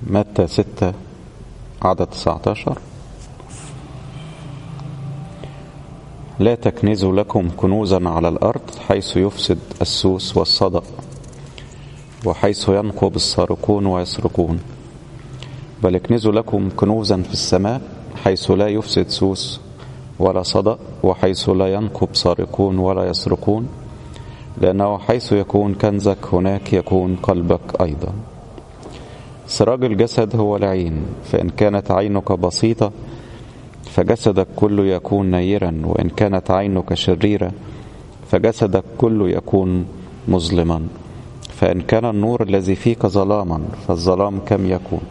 متى ستة عدد 19 لا تكنزوا لكم كنوزا على الأرض حيث يفسد السوس والصدأ وحيث ينقب السارقون ويسرقون بل اكنزوا لكم كنوزا في السماء حيث لا يفسد سوس ولا صدأ وحيث لا ينقب سارقون ولا يسرقون لأنه حيث يكون كنزك هناك يكون قلبك أيضا سراج الجسد هو العين فإن كانت عينك بسيطة فجسدك كله يكون نيرا وإن كانت عينك شريرة فجسدك كله يكون مظلما فإن كان النور الذي فيك ظلاما فالظلام كم يكون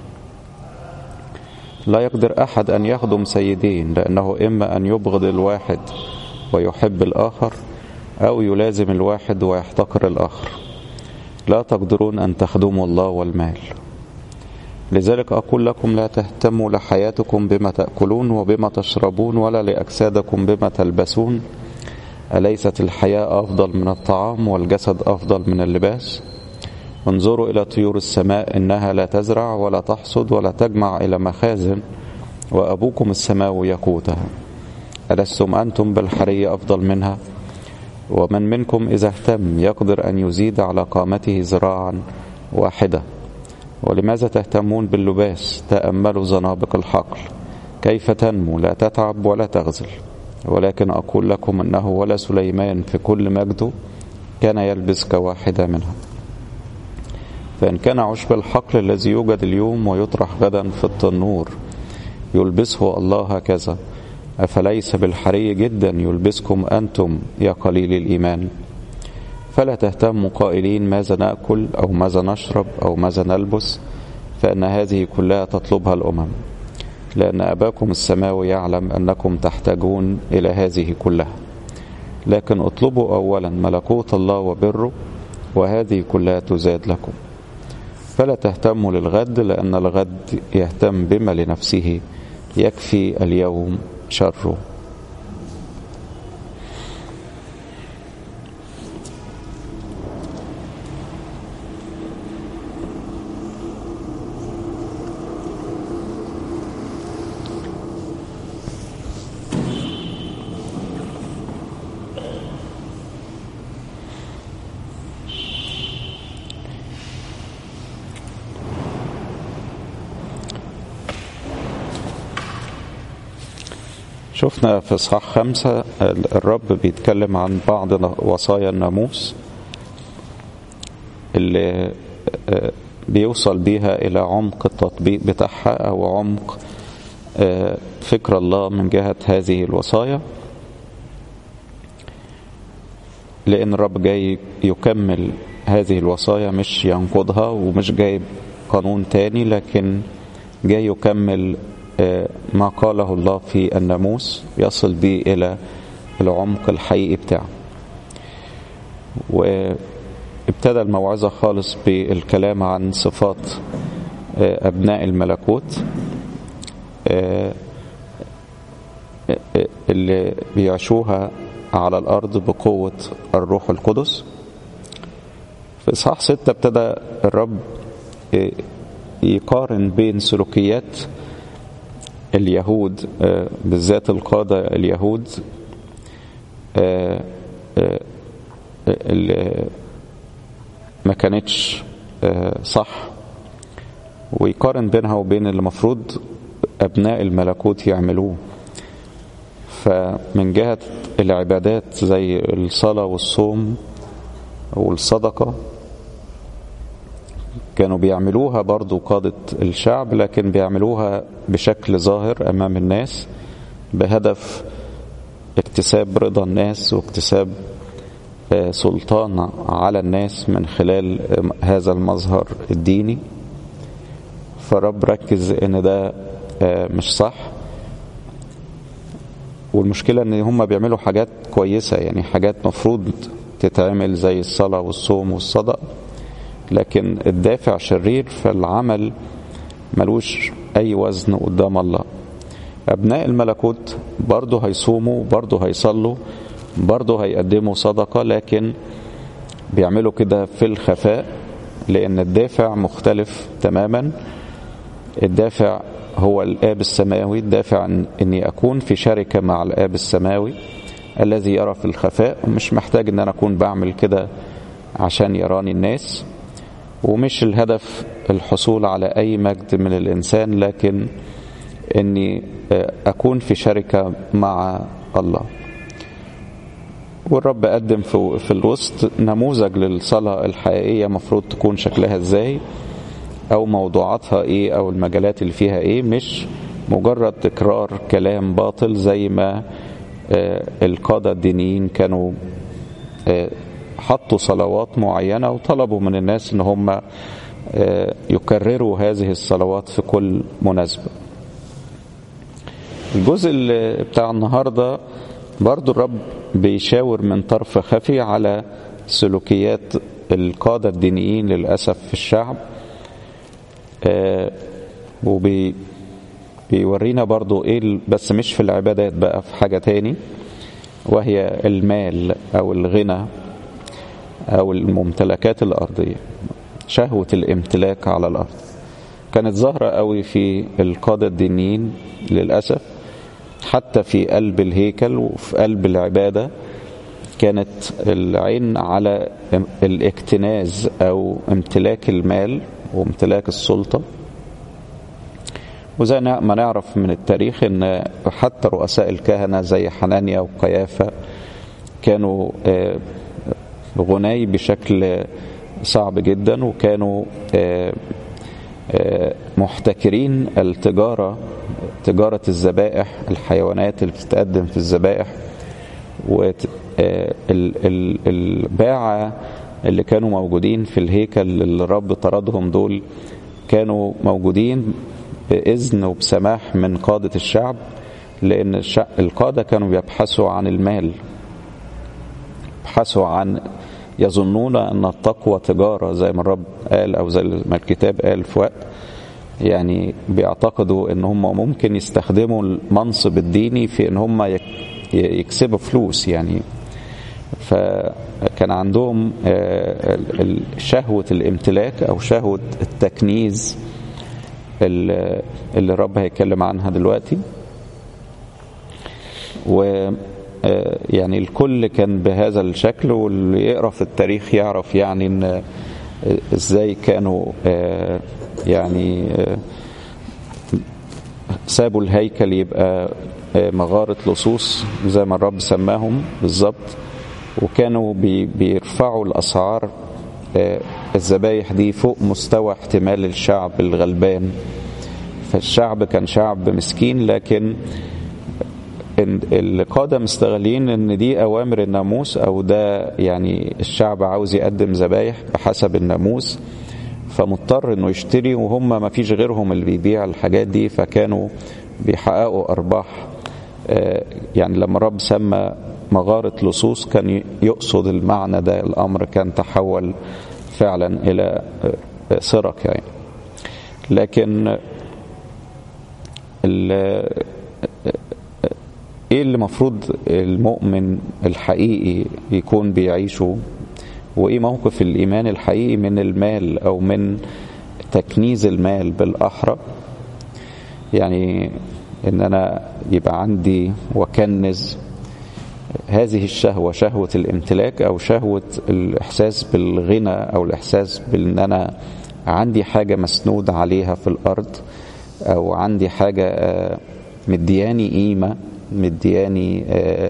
لا يقدر أحد أن يخدم سيدين لأنه إما أن يبغض الواحد ويحب الآخر أو يلازم الواحد ويحتقر الآخر لا تقدرون أن تخدموا الله والمال لذلك أقول لكم لا تهتموا لحياتكم بما تأكلون وبما تشربون ولا لأجسادكم بما تلبسون أليست الحياة أفضل من الطعام والجسد أفضل من اللباس انظروا إلى طيور السماء إنها لا تزرع ولا تحصد ولا تجمع إلى مخازن وأبوكم السماوي يقوتها ألستم أنتم بالحرية أفضل منها ومن منكم إذا اهتم يقدر أن يزيد على قامته ذراعا واحدة ولماذا تهتمون باللباس تأملوا زنابق الحقل كيف تنمو لا تتعب ولا تغزل ولكن أقول لكم أنه ولا سليمان في كل مجده كان يلبس كواحدة منها فإن كان عشب الحقل الذي يوجد اليوم ويطرح غدا في التنور يلبسه الله هكذا أفليس بالحري جدا يلبسكم أنتم يا قليل الإيمان فلا تهتموا قائلين ماذا نأكل أو ماذا نشرب أو ماذا نلبس فإن هذه كلها تطلبها الأمم لأن أباكم السماوي يعلم أنكم تحتاجون إلى هذه كلها لكن اطلبوا أولا ملكوت الله وبره وهذه كلها تزاد لكم فلا تهتموا للغد لأن الغد يهتم بما لنفسه يكفي اليوم شره شفنا في إصحاح خمسة الرب بيتكلم عن بعض وصايا الناموس اللي بيوصل بيها إلى عمق التطبيق بتاعها أو عمق فكر الله من جهة هذه الوصايا لأن الرب جاي يكمل هذه الوصايا مش ينقضها ومش جايب قانون تاني لكن جاي يكمل ما قاله الله في الناموس يصل به إلى العمق الحقيقي بتاعه وابتدى الموعظة خالص بالكلام عن صفات أبناء الملكوت اللي بيعيشوها على الأرض بقوة الروح القدس في إصحاح ستة ابتدى الرب يقارن بين سلوكيات اليهود بالذات القادة اليهود اللي ما كانتش صح ويقارن بينها وبين اللي المفروض أبناء الملكوت يعملوه فمن جهة العبادات زي الصلاة والصوم والصدقة كانوا بيعملوها برضو قادة الشعب لكن بيعملوها بشكل ظاهر أمام الناس بهدف اكتساب رضا الناس واكتساب سلطان على الناس من خلال هذا المظهر الديني فرب ركز ان ده مش صح والمشكلة ان هم بيعملوا حاجات كويسة يعني حاجات مفروض تتعمل زي الصلاة والصوم والصدق لكن الدافع شرير فالعمل ملوش أي وزن قدام الله أبناء الملكوت برضه هيصوموا برضه هيصلوا برضه هيقدموا صدقة لكن بيعملوا كده في الخفاء لأن الدافع مختلف تماما الدافع هو الآب السماوي الدافع أني أكون في شركة مع الآب السماوي الذي يرى في الخفاء ومش محتاج أن أنا أكون بعمل كده عشان يراني الناس ومش الهدف الحصول على أي مجد من الإنسان لكن أني أكون في شركة مع الله والرب قدم في, في الوسط نموذج للصلاة الحقيقية مفروض تكون شكلها ازاي او موضوعاتها ايه او المجالات اللي فيها ايه مش مجرد تكرار كلام باطل زي ما القادة الدينيين كانوا حطوا صلوات معينة وطلبوا من الناس ان هم يكرروا هذه الصلوات في كل مناسبة الجزء اللي بتاع النهاردة برضو الرب بيشاور من طرف خفي على سلوكيات القادة الدينيين للأسف في الشعب وبي بيورينا برضو ايه بس مش في العبادات بقى في حاجة تاني وهي المال او الغنى او الممتلكات الارضية شهوة الامتلاك على الارض كانت ظاهرة قوي في القادة الدينيين للأسف حتى في قلب الهيكل وفي قلب العبادة كانت العين على الاكتناز أو امتلاك المال وامتلاك السلطة وزي ما نعرف من التاريخ ان حتى رؤساء الكهنة زي حنانيا وقيافة كانوا غني بشكل صعب جدا وكانوا محتكرين التجارة تجارة الذبائح الحيوانات اللي بتتقدم في الذبائح والباعة اللي كانوا موجودين في الهيكل اللي الرب طردهم دول كانوا موجودين بإذن وبسماح من قادة الشعب لأن القادة كانوا بيبحثوا عن المال يبحثوا عن يظنون أن التقوى تجارة زي ما الرب قال أو زي ما الكتاب قال في وقت يعني بيعتقدوا ان هم ممكن يستخدموا المنصب الديني في ان هم يكسبوا فلوس يعني فكان عندهم شهوة الامتلاك او شهوة التكنيز اللي الرب هيتكلم عنها دلوقتي و يعني الكل كان بهذا الشكل واللي يقرا في التاريخ يعرف يعني ان ازاي كانوا يعني سابوا الهيكل يبقى مغارة لصوص زي ما الرب سماهم بالظبط وكانوا بيرفعوا الأسعار الذبايح دي فوق مستوى احتمال الشعب الغلبان فالشعب كان شعب مسكين لكن القادة مستغلين ان دي اوامر الناموس او ده يعني الشعب عاوز يقدم ذبايح بحسب الناموس فمضطر انه يشتري وهم ما فيش غيرهم اللي بيبيع الحاجات دي فكانوا بيحققوا ارباح يعني لما الرب سمى مغارة لصوص كان يقصد المعنى ده الامر كان تحول فعلا الى سرق يعني لكن ايه اللي المفروض المؤمن الحقيقي يكون بيعيشه وايه موقف الايمان الحقيقي من المال او من تكنيز المال بالاحرى يعني ان انا يبقى عندي وكنز هذه الشهوة شهوة الامتلاك أو شهوة الإحساس بالغنى أو الإحساس بأن أنا عندي حاجة مسنود عليها في الأرض أو عندي حاجة مدياني قيمة مدياني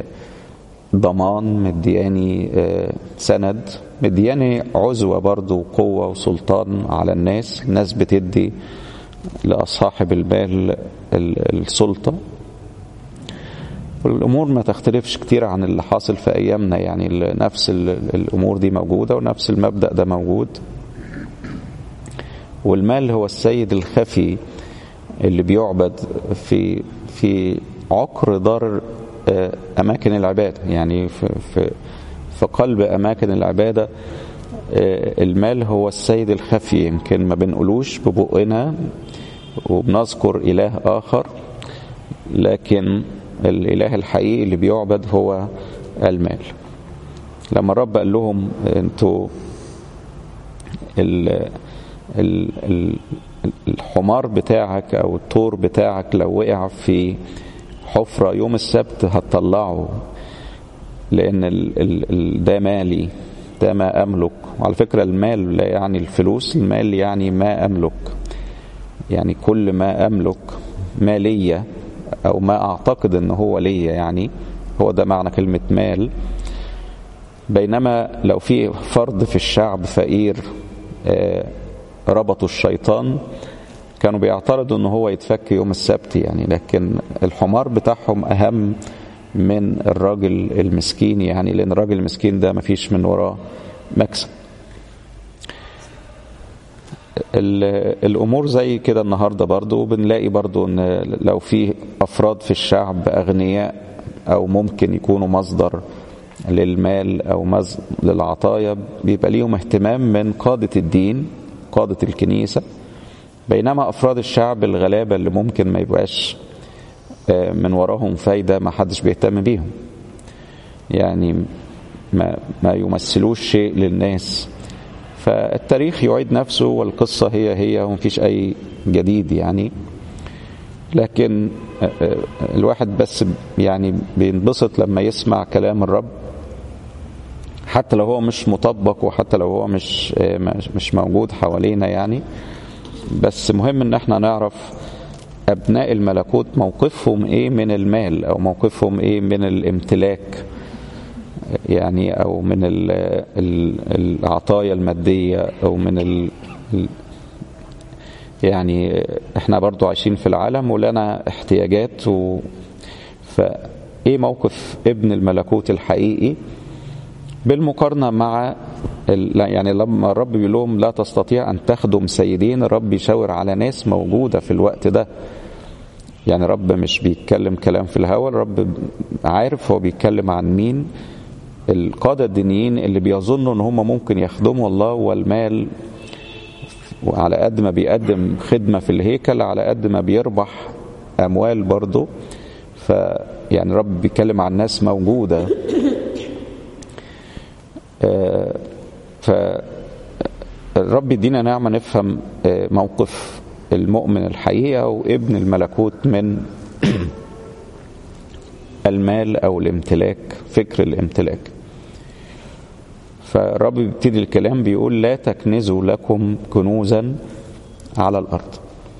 ضمان مدياني سند مدياني عزوة برضو قوة وسلطان على الناس الناس بتدي لأصحاب المال السلطة والأمور ما تختلفش كتير عن اللي حاصل في أيامنا يعني نفس الأمور دي موجودة ونفس المبدأ ده موجود والمال هو السيد الخفي اللي بيعبد في في عقر دار أماكن العبادة يعني في, في, في قلب أماكن العبادة المال هو السيد الخفي يمكن ما بنقولوش ببقنا وبنذكر إله آخر لكن الإله الحقيقي اللي بيعبد هو المال لما الرب قال لهم انتوا الحمار بتاعك او الطور بتاعك لو وقع في حفرة يوم السبت هتطلعه لان ده مالي ده ما املك وعلى فكرة المال لا يعني الفلوس المال يعني ما املك يعني كل ما املك مالية او ما اعتقد ان هو ليا يعني هو ده معنى كلمة مال بينما لو في فرد في الشعب فقير ربطوا الشيطان كانوا بيعترضوا ان هو يتفك يوم السبت يعني لكن الحمار بتاعهم اهم من الراجل المسكين يعني لان الراجل المسكين ده مفيش من وراه مكسب الامور زي كده النهارده برضو بنلاقي برضو ان لو في افراد في الشعب اغنياء او ممكن يكونوا مصدر للمال او مصدر للعطايا بيبقى ليهم اهتمام من قاده الدين قاده الكنيسه بينما افراد الشعب الغلابه اللي ممكن ما يبقاش من وراهم فايده ما حدش بيهتم بيهم يعني ما ما يمثلوش شيء للناس فالتاريخ يعيد نفسه والقصه هي هي ومفيش اي جديد يعني لكن الواحد بس يعني بينبسط لما يسمع كلام الرب حتى لو هو مش مطبق وحتى لو هو مش مش موجود حوالينا يعني بس مهم ان احنا نعرف ابناء الملكوت موقفهم ايه من المال او موقفهم ايه من الامتلاك يعني او من ال ال العطايا الماديه او من ال يعني احنا برضو عايشين في العالم ولنا احتياجات و فايه موقف ابن الملكوت الحقيقي بالمقارنه مع يعني لما الرب بيقول لهم لا تستطيع ان تخدم سيدين الرب بيشاور على ناس موجوده في الوقت ده يعني رب مش بيتكلم كلام في الهوى الرب عارف هو بيتكلم عن مين القاده الدينيين اللي بيظنوا ان هم ممكن يخدموا الله والمال وعلى قد ما بيقدم خدمه في الهيكل على قد ما بيربح اموال برضه فيعني رب بيتكلم عن ناس موجوده فالرب يدينا نعمة نفهم موقف المؤمن الحقيقة وابن الملكوت من المال أو الامتلاك فكر الامتلاك فالرب بيبتدي الكلام بيقول لا تكنزوا لكم كنوزا على الأرض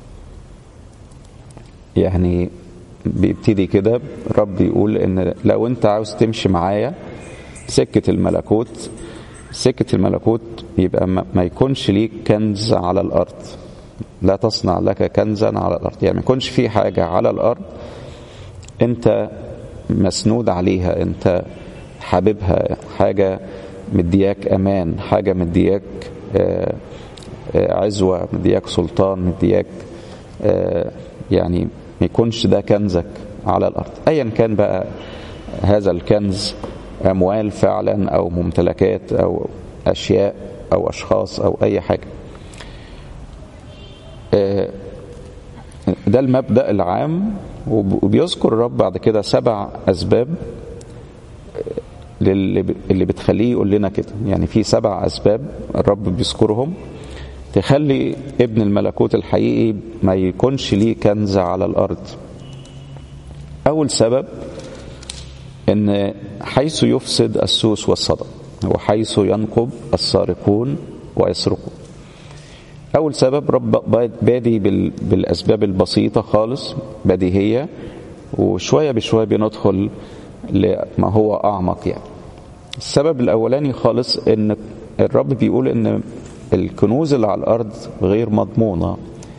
يعني بيبتدي كده الرب يقول ان لو انت عاوز تمشي معايا سكة الملكوت سكة الملكوت يبقى ما يكونش ليك كنز على الأرض لا تصنع لك كنزا على الأرض يعني ما يكونش في حاجة على الأرض أنت مسنود عليها أنت حاببها حاجة مدياك أمان حاجة مدياك عزوة مدياك سلطان مدياك يعني ما يكونش ده كنزك على الأرض أيا كان بقى هذا الكنز أموال فعلا أو ممتلكات أو أشياء أو أشخاص أو أي حاجة ده المبدأ العام وبيذكر الرب بعد كده سبع أسباب اللي بتخليه يقول لنا كده يعني في سبع أسباب الرب بيذكرهم تخلي ابن الملكوت الحقيقي ما يكونش ليه كنز على الأرض أول سبب ان حيث يفسد السوس والصدى وحيث ينقب السارقون ويسرقون اول سبب رب بادي بالاسباب البسيطه خالص بديهيه وشويه بشويه بندخل لما هو اعمق يعني السبب الاولاني خالص ان الرب بيقول ان الكنوز اللي على الارض غير مضمونه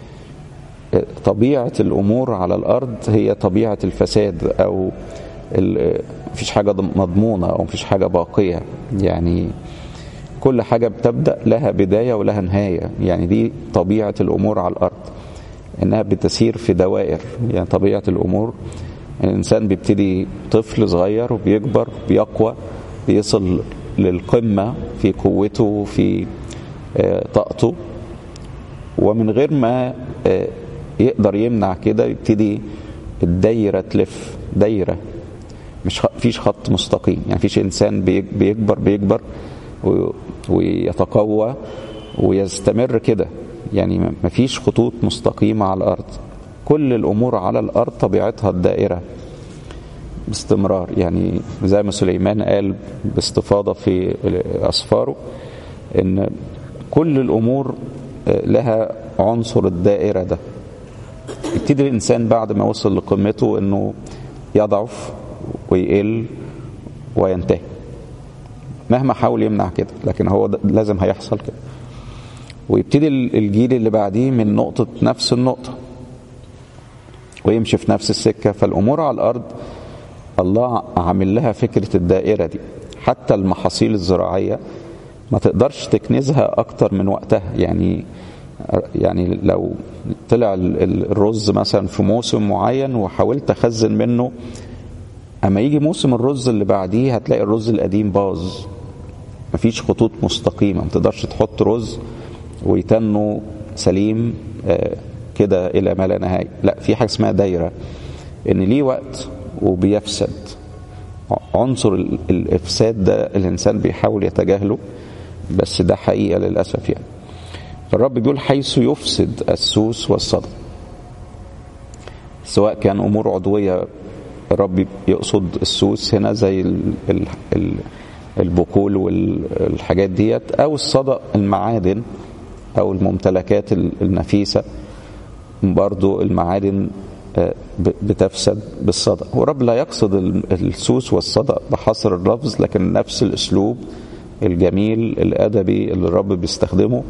طبيعه الامور على الارض هي طبيعه الفساد او مفيش حاجة مضمونة أو مفيش حاجة باقية يعني كل حاجة بتبدأ لها بداية ولها نهاية يعني دي طبيعة الأمور على الأرض إنها بتسير في دوائر يعني طبيعة الأمور الإنسان بيبتدي طفل صغير وبيكبر بيقوى بيصل للقمة في قوته في طاقته ومن غير ما يقدر يمنع كده يبتدي الدايرة تلف دايرة مش فيش خط مستقيم يعني فيش انسان بيكبر بيكبر ويتقوى ويستمر كده يعني مفيش خطوط مستقيمة على الأرض كل الأمور على الأرض طبيعتها الدائرة باستمرار يعني زي ما سليمان قال باستفاضة في أسفاره إن كل الأمور لها عنصر الدائرة ده يبتدي الإنسان بعد ما وصل لقمته إنه يضعف ويقل وينتهي مهما حاول يمنع كده لكن هو لازم هيحصل كده ويبتدي الجيل اللي بعديه من نقطة نفس النقطة ويمشي في نفس السكة فالأمور على الأرض الله عامل لها فكرة الدائرة دي حتى المحاصيل الزراعية ما تقدرش تكنزها أكتر من وقتها يعني يعني لو طلع الرز مثلا في موسم معين وحاولت أخزن منه أما يجي موسم الرز اللي بعديه هتلاقي الرز القديم باظ مفيش خطوط مستقيمة ما تقدرش تحط رز ويتنه سليم كده إلى ما لا نهاية لا في حاجة اسمها دايرة إن ليه وقت وبيفسد عنصر الإفساد ده الإنسان بيحاول يتجاهله بس ده حقيقة للأسف يعني فالرب بيقول حيث يفسد السوس والصدى سواء كان أمور عضوية الرب يقصد السوس هنا زي ال ال ال البقول والحاجات ديت أو الصدى المعادن أو الممتلكات النفيسة برضو المعادن بتفسد بالصدى ورب لا يقصد السوس والصدى بحصر اللفظ لكن نفس الأسلوب الجميل الأدبي اللي الرب بيستخدمه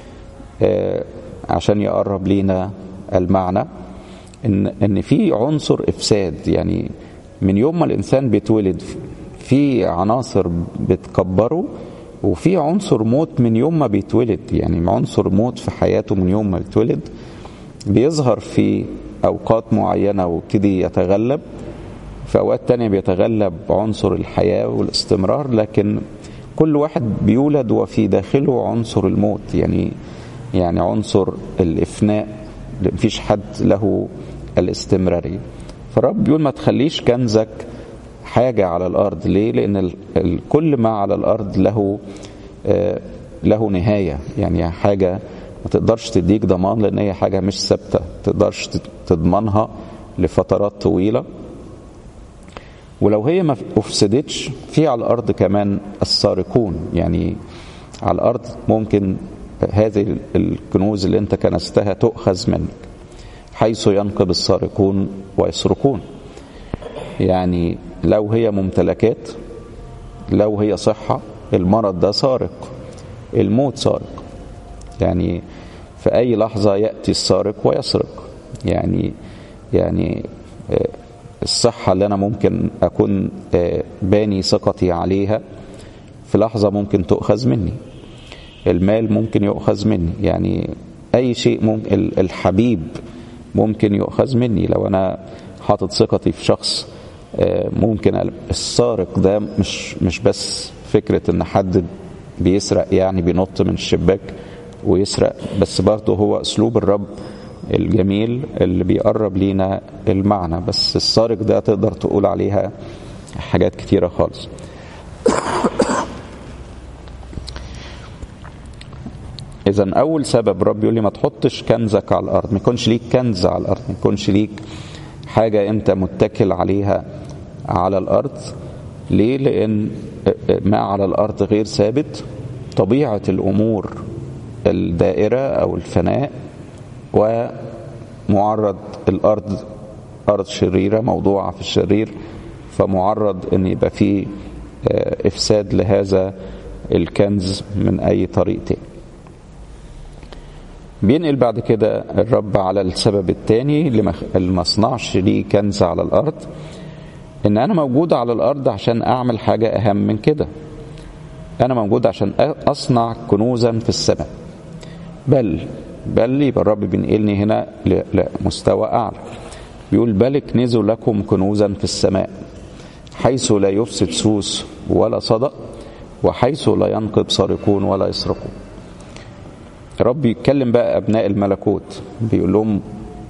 عشان يقرب لينا المعنى ان ان في عنصر افساد يعني من يوم ما الانسان بيتولد في عناصر بتكبره وفي عنصر موت من يوم ما بيتولد يعني عنصر موت في حياته من يوم ما بيتولد بيظهر في اوقات معينه ويبتدي يتغلب في اوقات تانية بيتغلب عنصر الحياه والاستمرار لكن كل واحد بيولد وفي داخله عنصر الموت يعني يعني عنصر الافناء مفيش حد له الاستمرارية فالرب بيقول ما تخليش كنزك حاجة على الأرض ليه؟ لأن كل ما على الأرض له له نهاية يعني حاجة ما تقدرش تديك ضمان لأن هي حاجة مش ثابتة ما تقدرش تضمنها لفترات طويلة ولو هي ما أفسدتش في على الأرض كمان السارقون يعني على الأرض ممكن هذه الكنوز اللي انت كنستها تؤخذ منك حيث ينقب السارقون ويسرقون يعني لو هي ممتلكات لو هي صحة المرض ده سارق الموت سارق يعني في أي لحظة يأتي السارق ويسرق يعني يعني الصحة اللي أنا ممكن أكون باني ثقتي عليها في لحظة ممكن تؤخذ مني المال ممكن يؤخذ مني يعني أي شيء ممكن الحبيب ممكن يؤخذ مني لو أنا حاطط ثقتي في شخص ممكن السارق ده مش مش بس فكرة إن حد بيسرق يعني بينط من الشباك ويسرق بس برضه هو أسلوب الرب الجميل اللي بيقرب لينا المعنى بس السارق ده تقدر تقول عليها حاجات كتيرة خالص إذا أول سبب رب يقول لي ما تحطش كنزك على الأرض ما يكونش ليك كنز على الأرض ما يكونش ليك حاجة أنت متكل عليها على الأرض ليه؟ لأن ما على الأرض غير ثابت طبيعة الأمور الدائرة أو الفناء ومعرض الأرض أرض شريرة موضوعة في الشرير فمعرض أن يبقى فيه إفساد لهذا الكنز من أي طريق تاني بينقل بعد كده الرب على السبب الثاني اللي ما صنعش ليه كنز على الارض ان انا موجود على الارض عشان اعمل حاجه اهم من كده انا موجود عشان اصنع كنوزا في السماء بل بل يبقى الرب بينقلني هنا لمستوى اعلى بيقول بل اكنزوا لكم كنوزا في السماء حيث لا يفسد سوس ولا صدأ وحيث لا ينقب سارقون ولا يسرقون رب يتكلم بقى ابناء الملكوت بيقول لهم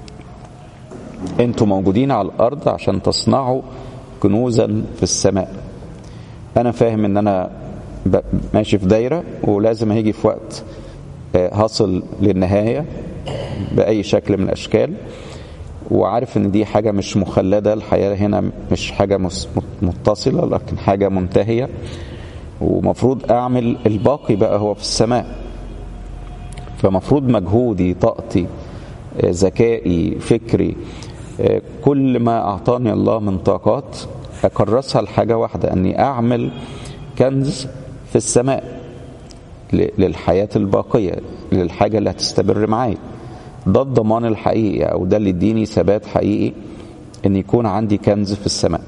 انتوا موجودين على الارض عشان تصنعوا كنوزا في السماء انا فاهم ان انا ماشي في دايره ولازم هيجي في وقت هصل للنهاية بأي شكل من الأشكال وعارف ان دي حاجة مش مخلدة الحياة هنا مش حاجة متصلة لكن حاجة منتهية ومفروض اعمل الباقي بقى هو في السماء فمفروض مجهودي طاقتي ذكائي فكري كل ما اعطاني الله من طاقات اكرسها لحاجة واحدة اني اعمل كنز في السماء للحياة الباقية للحاجة اللي هتستمر معايا ده الضمان الحقيقي او ده اللي يديني ثبات حقيقي ان يكون عندي كنز في السماء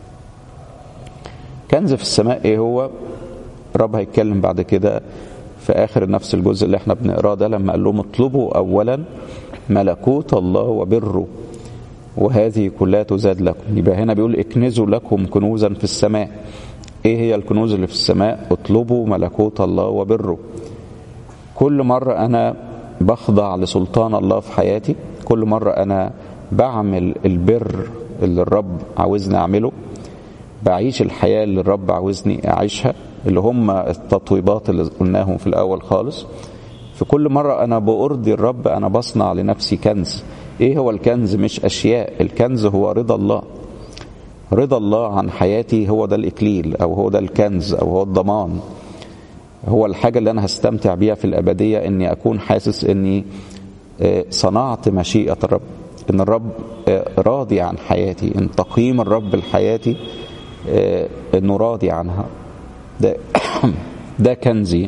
كنز في السماء ايه هو رب هيتكلم بعد كده في اخر نفس الجزء اللي احنا بنقراه ده لما قال لهم اطلبوا اولا ملكوت الله وبره وهذه كلها تزاد لكم يبقى هنا بيقول اكنزوا لكم كنوزا في السماء ايه هي الكنوز اللي في السماء اطلبوا ملكوت الله وبره كل مرة انا بخضع لسلطان الله في حياتي كل مرة أنا بعمل البر اللي الرب عاوزني أعمله بعيش الحياة اللي الرب عاوزني أعيشها اللي هم التطويبات اللي قلناهم في الأول خالص في كل مرة أنا بأرضي الرب أنا بصنع لنفسي كنز إيه هو الكنز مش أشياء الكنز هو رضا الله رضا الله عن حياتي هو ده الإكليل أو هو ده الكنز أو هو الضمان هو الحاجة اللي أنا هستمتع بيها في الأبدية إني أكون حاسس إني صنعت مشيئة الرب إن الرب راضي عن حياتي إن تقييم الرب لحياتي إنه راضي عنها ده ده كنزي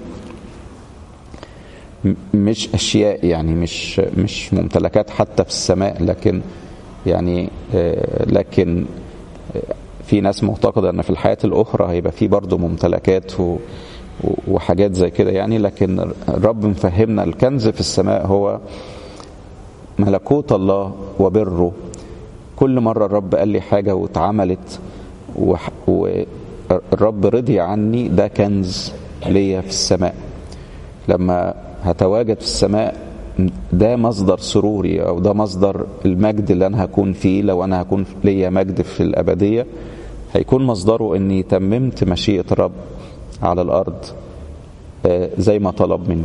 مش أشياء يعني مش مش ممتلكات حتى في السماء لكن يعني لكن في ناس معتقدة أن في الحياة الأخرى هيبقى في برضه ممتلكات و وحاجات زي كده يعني لكن الرب مفهمنا الكنز في السماء هو ملكوت الله وبره كل مرة الرب قال لي حاجة واتعملت والرب رضي عني ده كنز ليا في السماء لما هتواجد في السماء ده مصدر سروري او ده مصدر المجد اللي انا هكون فيه لو انا هكون ليا مجد في الابديه هيكون مصدره اني تممت مشيئه الرب على الارض زي ما طلب مني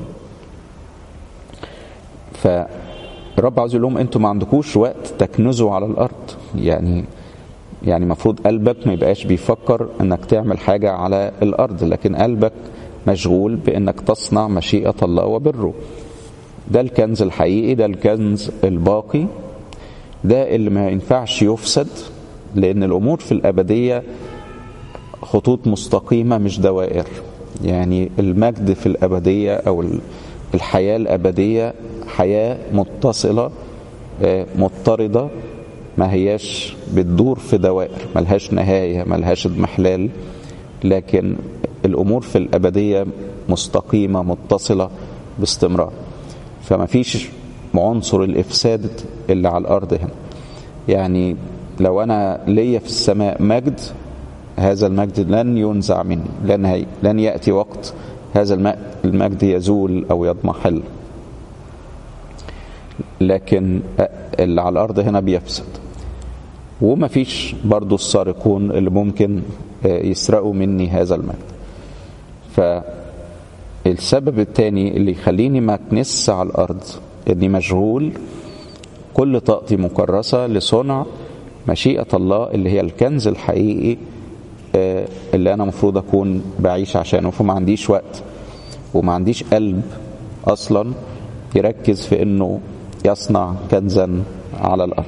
فالرب عاوز يقول لهم انتوا ما عندكوش وقت تكنزوا على الارض يعني يعني المفروض قلبك ما يبقاش بيفكر انك تعمل حاجه على الارض لكن قلبك مشغول بانك تصنع مشيئه الله وبره ده الكنز الحقيقي ده الكنز الباقي ده اللي ما ينفعش يفسد لان الامور في الابديه خطوط مستقيمه مش دوائر يعني المجد في الابديه او الحياه الابديه حياه متصله مضطرده ما هياش بتدور في دوائر ملهاش نهايه ملهاش اضمحلال لكن الامور في الابديه مستقيمه متصله باستمرار فما فيش عنصر الافساد اللي على الارض هنا يعني لو انا ليا في السماء مجد هذا المجد لن ينزع مني لن, هي لن ياتي وقت هذا المجد يزول او يضمحل لكن اللي على الارض هنا بيفسد وما فيش برضو السارقون اللي ممكن يسرقوا مني هذا المجد فالسبب الثاني اللي يخليني ما اكنس على الارض اني مشغول كل طاقتي مكرسه لصنع مشيئه الله اللي هي الكنز الحقيقي اللي انا المفروض اكون بعيش عشانه فما عنديش وقت وما عنديش قلب اصلا يركز في انه يصنع كنزا على الارض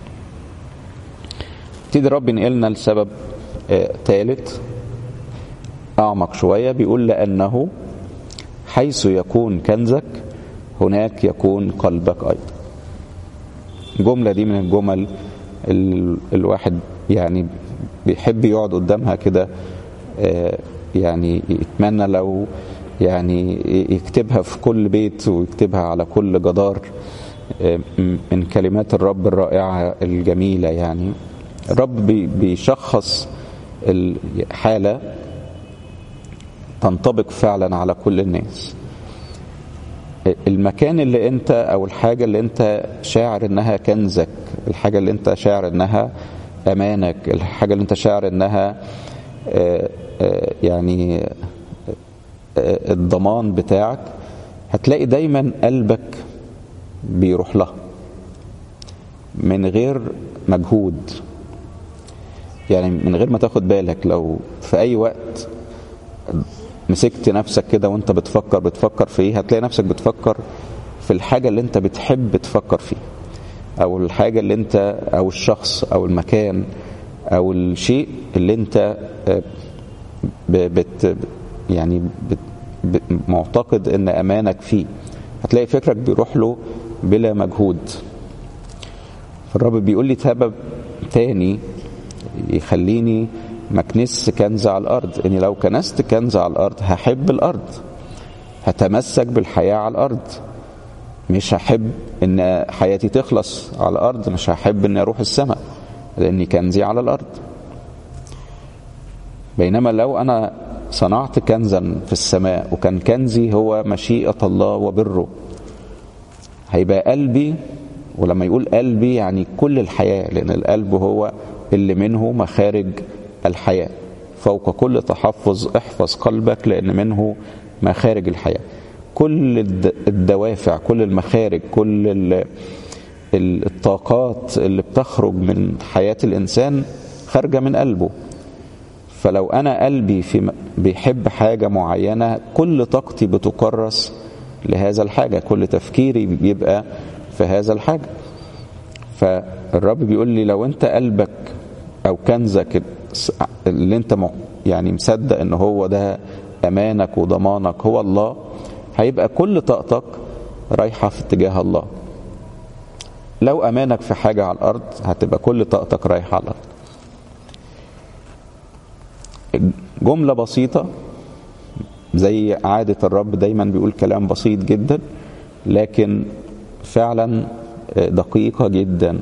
ابتدي الرب ينقلنا لسبب ثالث اعمق شويه بيقول لانه حيث يكون كنزك هناك يكون قلبك ايضا الجمله دي من الجمل الواحد يعني بيحب يقعد قدامها كده يعني يتمنى لو يعني يكتبها في كل بيت ويكتبها على كل جدار من كلمات الرب الرائعة الجميلة يعني الرب بيشخص الحالة تنطبق فعلا على كل الناس المكان اللي انت او الحاجة اللي انت شاعر انها كنزك الحاجة اللي انت شاعر انها امانك الحاجة اللي انت شاعر انها يعني الضمان بتاعك هتلاقي دايما قلبك بيروح لها من غير مجهود يعني من غير ما تاخد بالك لو في اي وقت مسكت نفسك كده وانت بتفكر بتفكر في ايه هتلاقي نفسك بتفكر في الحاجة اللي انت بتحب تفكر فيها او الحاجة اللي انت او الشخص او المكان او الشيء اللي انت بت يعني بت معتقد ان امانك فيه هتلاقي فكرك بيروح له بلا مجهود فالرب بيقول لي سبب تاني يخليني ما كنس كنز على الارض اني لو كنست كنز على الارض هحب الارض هتمسك بالحياه على الارض مش هحب ان حياتي تخلص على الارض مش هحب ان اروح السماء لاني كنزي على الارض بينما لو انا صنعت كنزا في السماء وكان كنزي هو مشيئه الله وبره هيبقى قلبي ولما يقول قلبي يعني كل الحياه لان القلب هو اللي منه مخارج الحياه فوق كل تحفظ احفظ قلبك لان منه مخارج الحياه كل الدوافع كل المخارج كل الطاقات اللي بتخرج من حياة الإنسان خارجة من قلبه فلو أنا قلبي في بيحب حاجة معينة كل طاقتي بتكرس لهذا الحاجة كل تفكيري بيبقى في هذا الحاجة فالرب بيقول لي لو أنت قلبك أو كنزك اللي أنت يعني مصدق إن هو ده أمانك وضمانك هو الله هيبقى كل طاقتك رايحة في اتجاه الله لو أمانك في حاجة على الأرض هتبقى كل طاقتك رايحة على الأرض جملة بسيطة زي عادة الرب دايما بيقول كلام بسيط جدا لكن فعلا دقيقة جدا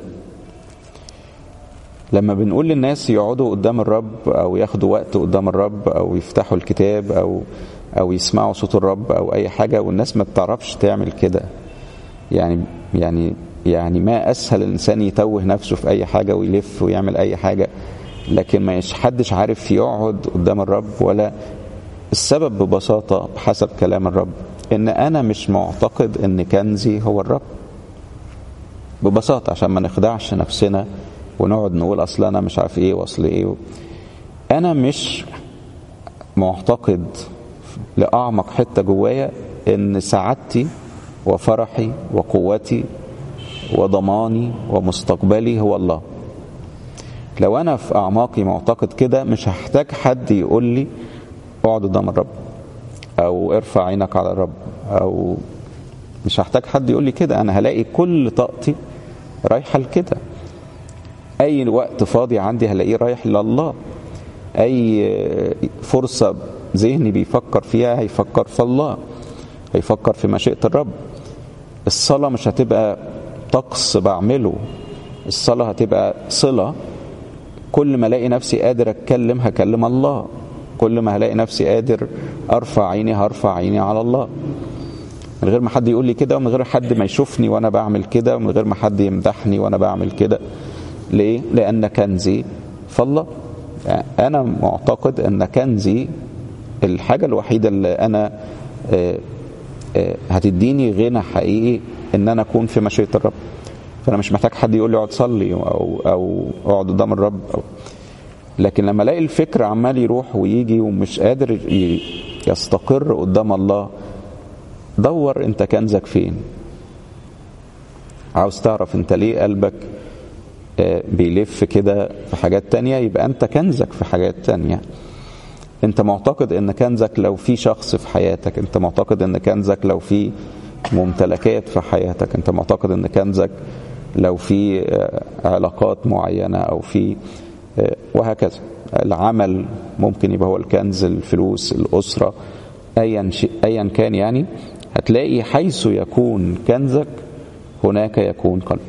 لما بنقول للناس يقعدوا قدام الرب أو ياخدوا وقت قدام الرب أو يفتحوا الكتاب أو او يسمعوا صوت الرب او اي حاجه والناس ما بتعرفش تعمل كده يعني يعني يعني ما اسهل الانسان يتوه نفسه في اي حاجه ويلف ويعمل اي حاجه لكن ما حدش عارف يقعد قدام الرب ولا السبب ببساطه بحسب كلام الرب ان انا مش معتقد ان كنزي هو الرب ببساطه عشان ما نخدعش نفسنا ونقعد نقول اصل انا مش عارف ايه واصل ايه انا مش معتقد لأعمق حتة جوايا إن سعادتي وفرحي وقوتي وضماني ومستقبلي هو الله لو أنا في أعماقي معتقد كده مش هحتاج حد يقول لي اقعد قدام الرب أو ارفع عينك على الرب أو مش هحتاج حد يقول لي كده أنا هلاقي كل طاقتي رايحة لكده أي وقت فاضي عندي هلاقيه رايح لله أي فرصة ذهني بيفكر فيها هيفكر في الله هيفكر في مشيئة الرب الصلاة مش هتبقى طقس بعمله الصلاة هتبقى صلة كل ما الاقي نفسي قادر اتكلم هكلم الله كل ما هلاقي نفسي قادر ارفع عيني هرفع عيني على الله من غير ما حد يقول لي كده ومن غير حد ما يشوفني وانا بعمل كده ومن غير ما حد يمدحني وانا بعمل كده ليه لان كنزي فالله انا معتقد ان كنزي الحاجة الوحيدة اللي أنا هتديني غنى حقيقي إن أنا أكون في مشيئة الرب فأنا مش محتاج حد يقول لي اقعد صلي أو أو اقعد قدام الرب أو لكن لما الاقي الفكر عمال يروح ويجي ومش قادر يستقر قدام الله دور انت كنزك فين عاوز تعرف انت ليه قلبك بيلف كده في حاجات تانية يبقى انت كنزك في حاجات تانية انت معتقد ان كنزك لو في شخص في حياتك انت معتقد ان كنزك لو في ممتلكات في حياتك انت معتقد ان كنزك لو في علاقات معينة او في وهكذا العمل ممكن يبقى هو الكنز الفلوس الأسرة أيا, أيا كان يعني هتلاقي حيث يكون كنزك هناك يكون قلبك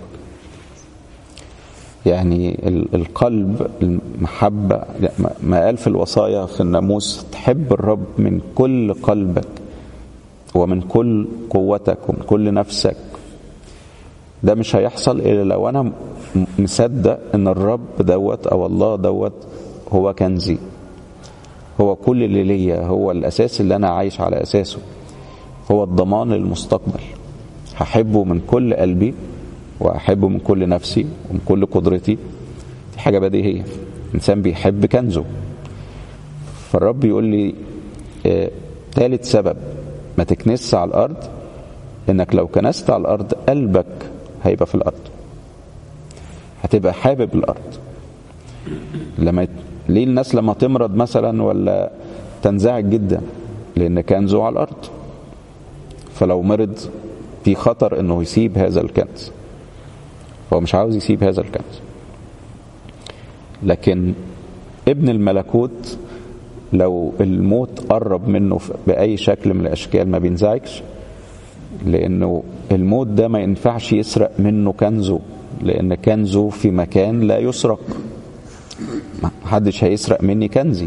يعني القلب المحبة ما قال في الوصايا في الناموس تحب الرب من كل قلبك ومن كل قوتك ومن كل نفسك ده مش هيحصل إلا لو أنا مصدق إن الرب دوت أو الله دوت هو كنزي هو كل اللي ليا هو الأساس اللي أنا عايش على أساسه هو الضمان للمستقبل هحبه من كل قلبي وأحبه من كل نفسي ومن كل قدرتي دي حاجة بديهية إنسان بيحب كنزه فالرب يقول لي آه ثالث سبب ما تكنس على الأرض إنك لو كنست على الأرض قلبك هيبقى في الأرض هتبقى حابب الأرض لما يت... ليه الناس لما تمرض مثلا ولا تنزعج جدا لأن كنزه على الأرض فلو مرض في خطر انه يسيب هذا الكنز هو مش عاوز يسيب هذا الكنز لكن ابن الملكوت لو الموت قرب منه بأي شكل من الأشكال ما بينزعجش لأنه الموت ده ما ينفعش يسرق منه كنزه لأن كنزه في مكان لا يسرق محدش هيسرق مني كنزي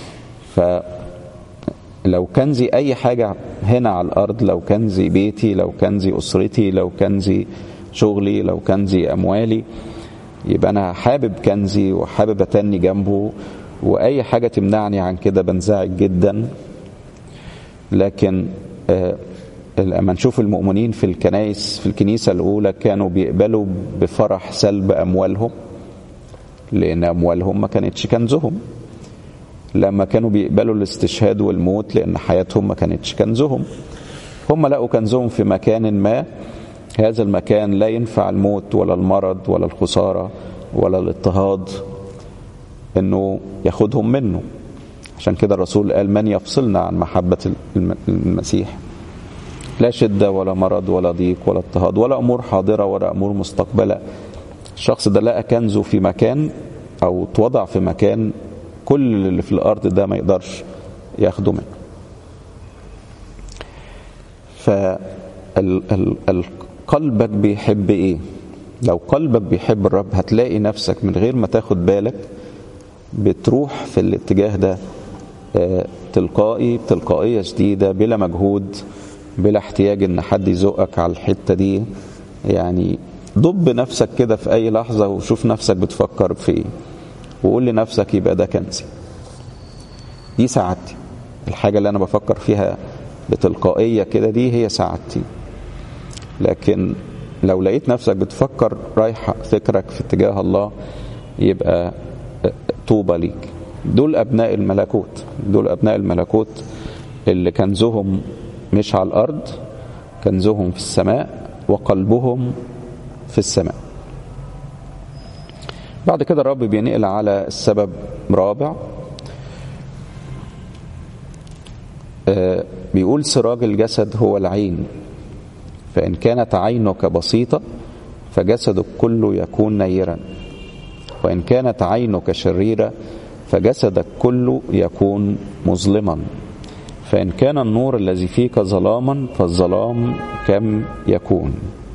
فلو كنزي أي حاجة هنا على الأرض لو كنزي بيتي لو كنزي أسرتي لو كنزي شغلي لو كنزي أموالي يبقى أنا حابب كنزي وحابب أتني جنبه وأي حاجة تمنعني عن كده بنزعج جدا لكن آه لما نشوف المؤمنين في الكنائس في الكنيسة الأولى كانوا بيقبلوا بفرح سلب أموالهم لأن أموالهم ما كانتش كنزهم لما كانوا بيقبلوا الاستشهاد والموت لأن حياتهم ما كانتش كنزهم هم لقوا كنزهم في مكان ما هذا المكان لا ينفع الموت ولا المرض ولا الخسارة ولا الاضطهاد انه ياخدهم منه عشان كده الرسول قال من يفصلنا عن محبة المسيح لا شدة ولا مرض ولا ضيق ولا اضطهاد ولا أمور حاضرة ولا أمور مستقبلة الشخص ده لقى كنزه في مكان أو اتوضع في مكان كل اللي في الأرض ده ما يقدرش ياخده منه فقلبك بيحب ايه لو قلبك بيحب الرب هتلاقي نفسك من غير ما تاخد بالك بتروح في الاتجاه ده تلقائي بتلقائية شديدة بلا مجهود بلا احتياج ان حد يزقك على الحتة دي يعني ضب نفسك كده في اي لحظة وشوف نفسك بتفكر في ايه وقول لنفسك يبقى ده كنزي دي سعادتي الحاجة اللي انا بفكر فيها بتلقائية كده دي هي سعادتي لكن لو لقيت نفسك بتفكر رايح فكرك في اتجاه الله يبقى طوبى ليك دول أبناء الملكوت دول أبناء الملكوت اللي كنزهم مش على الأرض كنزهم في السماء وقلبهم في السماء بعد كده الرب بينقل على السبب رابع بيقول سراج الجسد هو العين فإن كانت عينك بسيطة فجسدك كله يكون نيرا وإن كانت عينك شريرة فجسدك كله يكون مظلما فإن كان النور الذي فيك ظلاما فالظلام كم يكون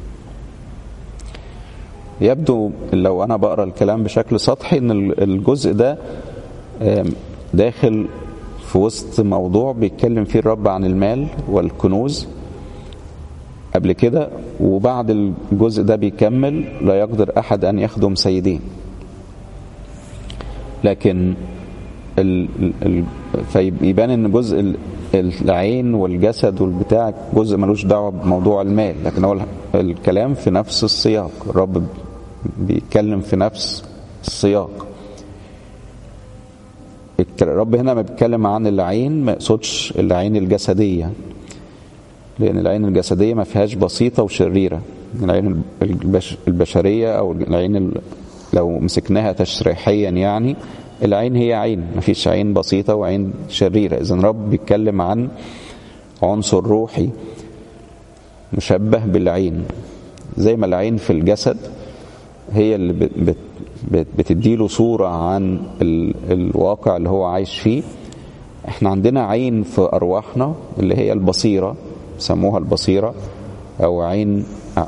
يبدو لو أنا بقرأ الكلام بشكل سطحي أن الجزء ده داخل في وسط موضوع بيتكلم فيه الرب عن المال والكنوز قبل كده وبعد الجزء ده بيكمل لا يقدر أحد أن يخدم سيدين لكن ال ال فيبان ان جزء العين والجسد والبتاع جزء ملوش دعوه بموضوع المال لكن هو الكلام في نفس السياق الرب بيتكلم في نفس السياق الرب هنا ما بيتكلم عن العين ما يقصدش العين الجسديه لان العين الجسديه ما فيهاش بسيطه وشريره العين البشريه او العين لو مسكناها تشريحيا يعني العين هي عين ما فيش عين بسيطة وعين شريرة إذا رب بيتكلم عن عنصر روحي مشبه بالعين زي ما العين في الجسد هي اللي بت بت بتديله صورة عن ال الواقع اللي هو عايش فيه احنا عندنا عين في أرواحنا اللي هي البصيرة سموها البصيرة أو عين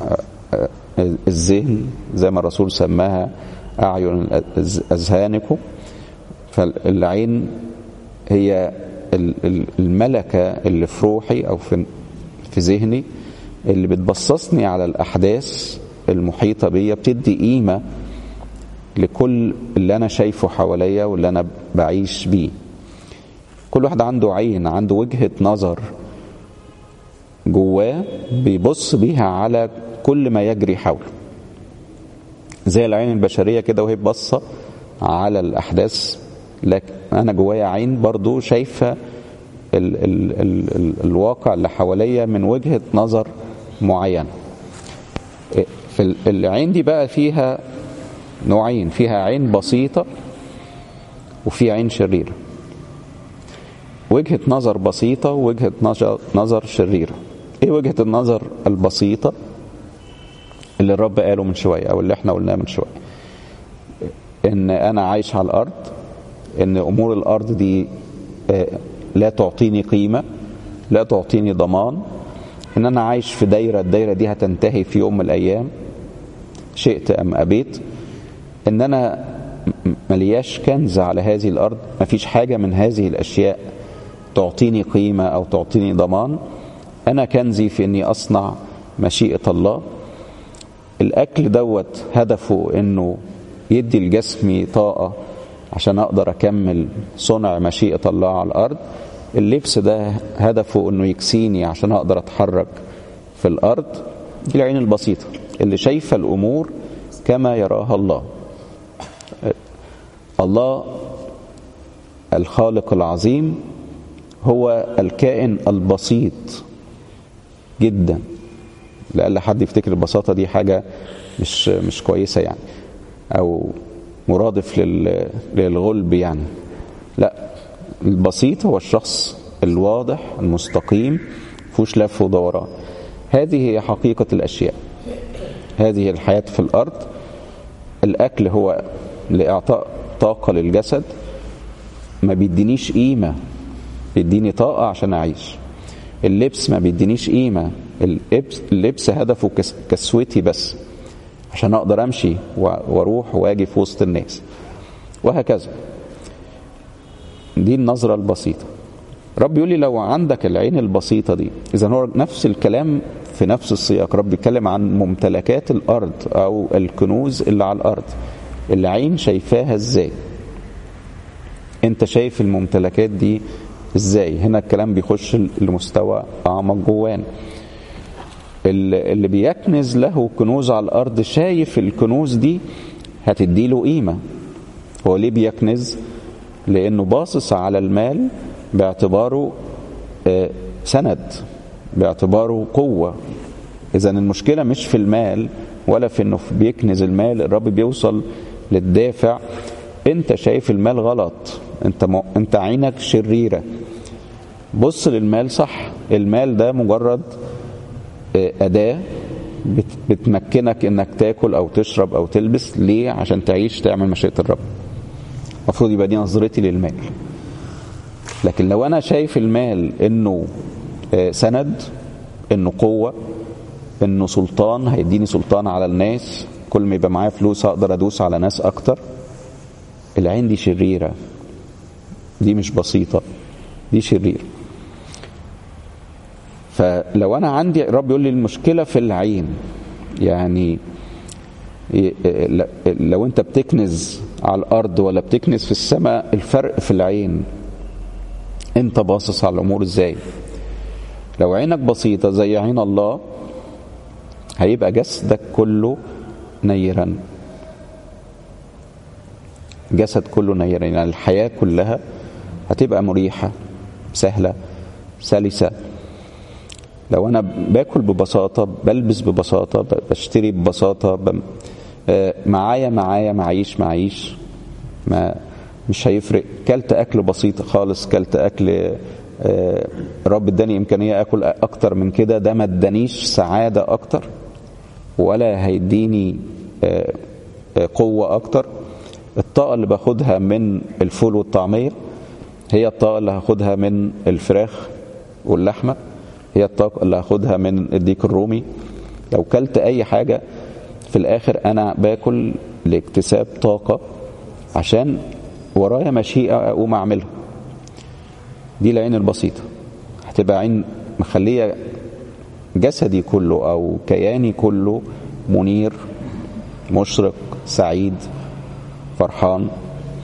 الذهن زي ما الرسول سماها أعين أذهانكم فالعين هي الملكة اللي في روحي أو في في ذهني اللي بتبصصني على الأحداث المحيطة بيا بتدي قيمة لكل اللي أنا شايفه حواليا واللي أنا بعيش بيه كل واحد عنده عين عنده وجهة نظر جواه بيبص بيها على كل ما يجري حوله زي العين البشرية كده وهي باصة على الأحداث لكن أنا جوايا عين برضو شايفة ال ال ال ال الواقع اللي حواليا من وجهة نظر معينة في العين دي بقى فيها نوعين فيها عين بسيطة وفي عين شريرة وجهة نظر بسيطة ووجهة نظر شريرة ايه وجهة النظر البسيطة اللي الرب قاله من شوية او اللي احنا قلناه من شوية ان انا عايش على الارض ان امور الارض دي لا تعطيني قيمة لا تعطيني ضمان ان انا عايش في دايرة الدايرة دي هتنتهي في يوم من الايام شئت ام ابيت ان انا ملياش كنز على هذه الارض مفيش حاجة من هذه الاشياء تعطيني قيمة او تعطيني ضمان انا كنزي في اني اصنع مشيئة الله الاكل دوت هدفه انه يدي لجسمي طاقة عشان اقدر اكمل صنع مشيئة الله على الارض اللبس ده هدفه انه يكسيني عشان اقدر اتحرك في الارض دي العين البسيطة اللي شايفة الامور كما يراها الله الله الخالق العظيم هو الكائن البسيط جدا لألا حد يفتكر البساطة دي حاجة مش مش كويسة يعني أو مرادف للغلب يعني لا البسيط هو الشخص الواضح المستقيم فوش لف ودوران هذه هي حقيقة الأشياء هذه الحياة في الأرض الأكل هو لإعطاء طاقة للجسد ما بيدينيش قيمة بيديني طاقة عشان أعيش اللبس ما بيدينيش قيمة اللبس, اللبس هدفه كسوتي بس عشان أقدر أمشي وأروح وأجي في وسط الناس وهكذا دي النظرة البسيطة رب يقول لي لو عندك العين البسيطة دي إذا هو نفس الكلام في نفس السياق رب بيتكلم عن ممتلكات الأرض أو الكنوز اللي على الأرض العين شايفاها إزاي أنت شايف الممتلكات دي إزاي هنا الكلام بيخش لمستوى أعمق جوانا اللي بيكنز له كنوز على الأرض شايف الكنوز دي هتديله قيمة هو ليه بيكنز لأنه باصص على المال باعتباره سند باعتباره قوة إذا المشكلة مش في المال ولا في إنه بيكنز المال الرب بيوصل للدافع أنت شايف المال غلط أنت م... أنت عينك شريرة بص للمال صح المال ده مجرد أداة بت... بتمكنك إنك تاكل أو تشرب أو تلبس ليه عشان تعيش تعمل مشيئة الرب المفروض يبقى دي نظرتي للمال لكن لو انا شايف المال انه سند انه قوه انه سلطان هيديني سلطان على الناس كل ما يبقى معايا فلوس هقدر ادوس على ناس اكتر العين دي شريره دي مش بسيطه دي شريره فلو انا عندي رب يقول لي المشكله في العين يعني لو انت بتكنز على الارض ولا بتكنز في السماء الفرق في العين انت باصص على الامور ازاي لو عينك بسيطه زي عين الله هيبقى جسدك كله نيرا جسد كله نيرا يعني الحياه كلها هتبقى مريحه سهله سلسه لو انا باكل ببساطه بلبس ببساطه بشتري ببساطه ب... معايا معايا معيش معيش ما مش هيفرق كلت اكل بسيط خالص كلت اكل رب اداني امكانيه اكل اكتر من كده ده ما ادانيش سعاده اكتر ولا هيديني قوه اكتر الطاقه اللي باخدها من الفول والطعميه هي الطاقه اللي هاخدها من الفراخ واللحمه هي الطاقه اللي هاخدها من الديك الرومي لو كلت اي حاجه في الاخر انا باكل لاكتساب طاقه عشان ورايا مشيئة أقوم أعملها دي العين البسيطة هتبقى عين مخلية جسدي كله أو كياني كله منير مشرق سعيد فرحان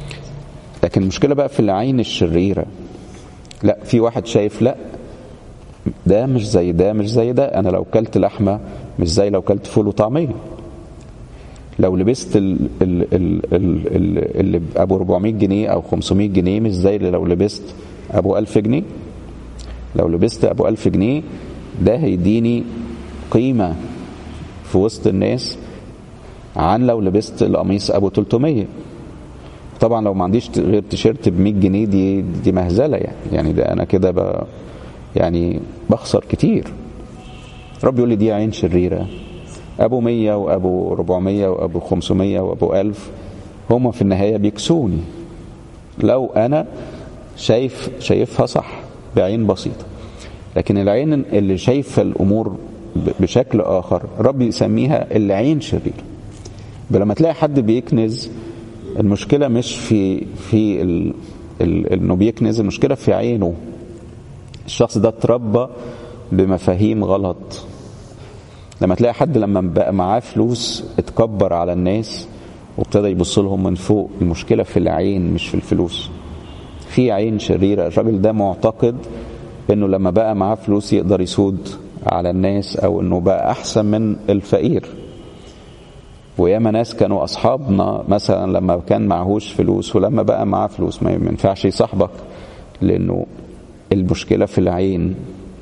لكن المشكلة بقى في العين الشريرة لا في واحد شايف لا ده مش زي ده مش زي ده انا لو كلت لحمه مش زي لو كلت فول وطعميه لو لبست ال ال ال ال ال اللي ابو 400 جنيه او 500 جنيه مش زي اللي لو لبست ابو 1000 جنيه لو لبست ابو 1000 جنيه ده هيديني قيمه في وسط الناس عن لو لبست القميص ابو 300 طبعا لو ما عنديش غير تيشيرت ب 100 جنيه دي دي مهزله يعني يعني ده انا كده ب يعني بخسر كتير رب يقول لي دي عين شريره ابو 100 وابو 400 وابو 500 وابو 1000 هما في النهايه بيكسوني لو انا شايف شايفها صح بعين بسيطه لكن العين اللي شايفه الامور بشكل اخر رب يسميها العين شريره لما تلاقي حد بيكنز المشكله مش في في ال ال انه بيكنز المشكله في عينه الشخص ده اتربى بمفاهيم غلط لما تلاقي حد لما بقى معاه فلوس اتكبر على الناس وابتدى يبص لهم من فوق المشكله في العين مش في الفلوس في عين شريره الراجل ده معتقد انه لما بقى معاه فلوس يقدر يسود على الناس او انه بقى احسن من الفقير وياما ناس كانوا اصحابنا مثلا لما كان معهوش فلوس ولما بقى معاه فلوس ما ينفعش يصاحبك لانه المشكله في العين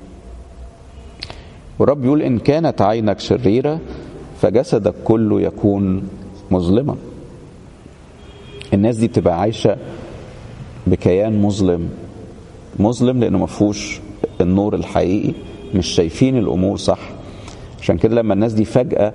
ورب يقول ان كانت عينك شريره فجسدك كله يكون مظلما الناس دي بتبقى عايشه بكيان مظلم مظلم لانه ما فيهوش النور الحقيقي مش شايفين الامور صح عشان كده لما الناس دي فجاه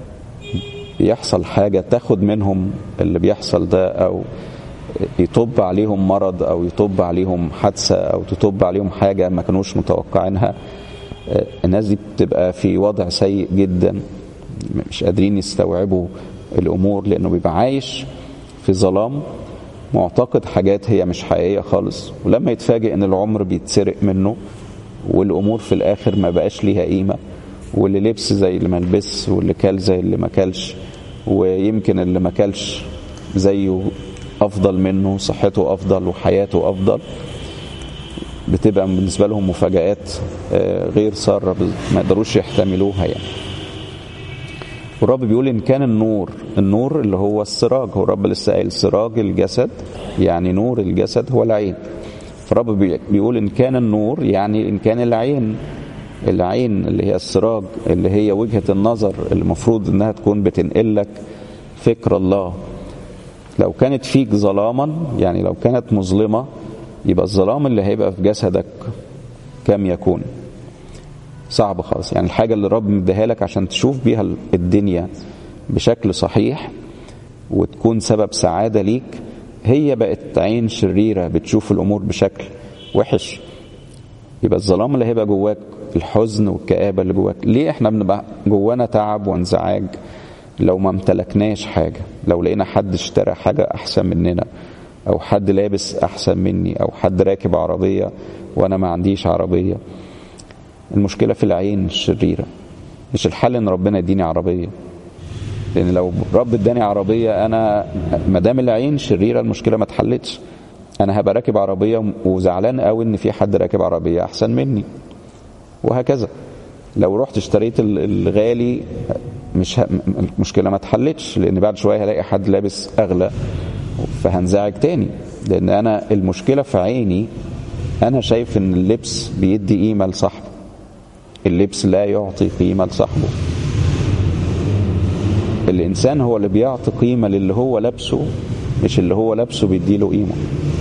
يحصل حاجه تاخد منهم اللي بيحصل ده او يطب عليهم مرض او يطب عليهم حادثه او تطب عليهم حاجه ما كانوش متوقعينها الناس دي بتبقى في وضع سيء جدا مش قادرين يستوعبوا الامور لانه بيبقى عايش في ظلام معتقد حاجات هي مش حقيقيه خالص ولما يتفاجئ ان العمر بيتسرق منه والامور في الاخر ما بقاش ليها قيمه واللي لبس زي اللي ما لبس واللي كل زي اللي ما كلش ويمكن اللي ما كلش زيه افضل منه صحته افضل وحياته افضل بتبقى بالنسبه لهم مفاجات غير ساره ما يقدروش يحتملوها يعني والرب بيقول ان كان النور النور اللي هو السراج هو الرب لسه قايل سراج الجسد يعني نور الجسد هو العين فالرب بيقول ان كان النور يعني ان كان العين العين اللي هي السراج اللي هي وجهه النظر اللي المفروض انها تكون بتنقل لك فكر الله لو كانت فيك ظلاما يعني لو كانت مظلمه يبقى الظلام اللي هيبقى في جسدك كم يكون صعب خالص يعني الحاجة اللي رب مديها لك عشان تشوف بيها الدنيا بشكل صحيح وتكون سبب سعادة ليك هي بقت عين شريرة بتشوف الأمور بشكل وحش يبقى الظلام اللي هيبقى جواك الحزن والكآبة اللي جواك ليه احنا بنبقى جوانا تعب وانزعاج لو ما امتلكناش حاجة لو لقينا حد اشترى حاجة أحسن مننا أو حد لابس أحسن مني أو حد راكب عربية وأنا ما عنديش عربية المشكلة في العين الشريرة مش الحل إن ربنا يديني عربية لأن لو رب اداني عربية أنا ما دام العين شريرة المشكلة ما اتحلتش أنا هبقى راكب عربية وزعلان قوي إن في حد راكب عربية أحسن مني وهكذا لو رحت اشتريت الغالي مش ه... المشكله ما اتحلتش لان بعد شويه هلاقي حد لابس اغلى فهنزعج تاني لان انا المشكله في عيني انا شايف ان اللبس بيدي قيمه لصاحبه اللبس لا يعطي قيمه لصاحبه الانسان هو اللي بيعطي قيمه للي هو لابسه مش اللي هو لابسه بيديله قيمه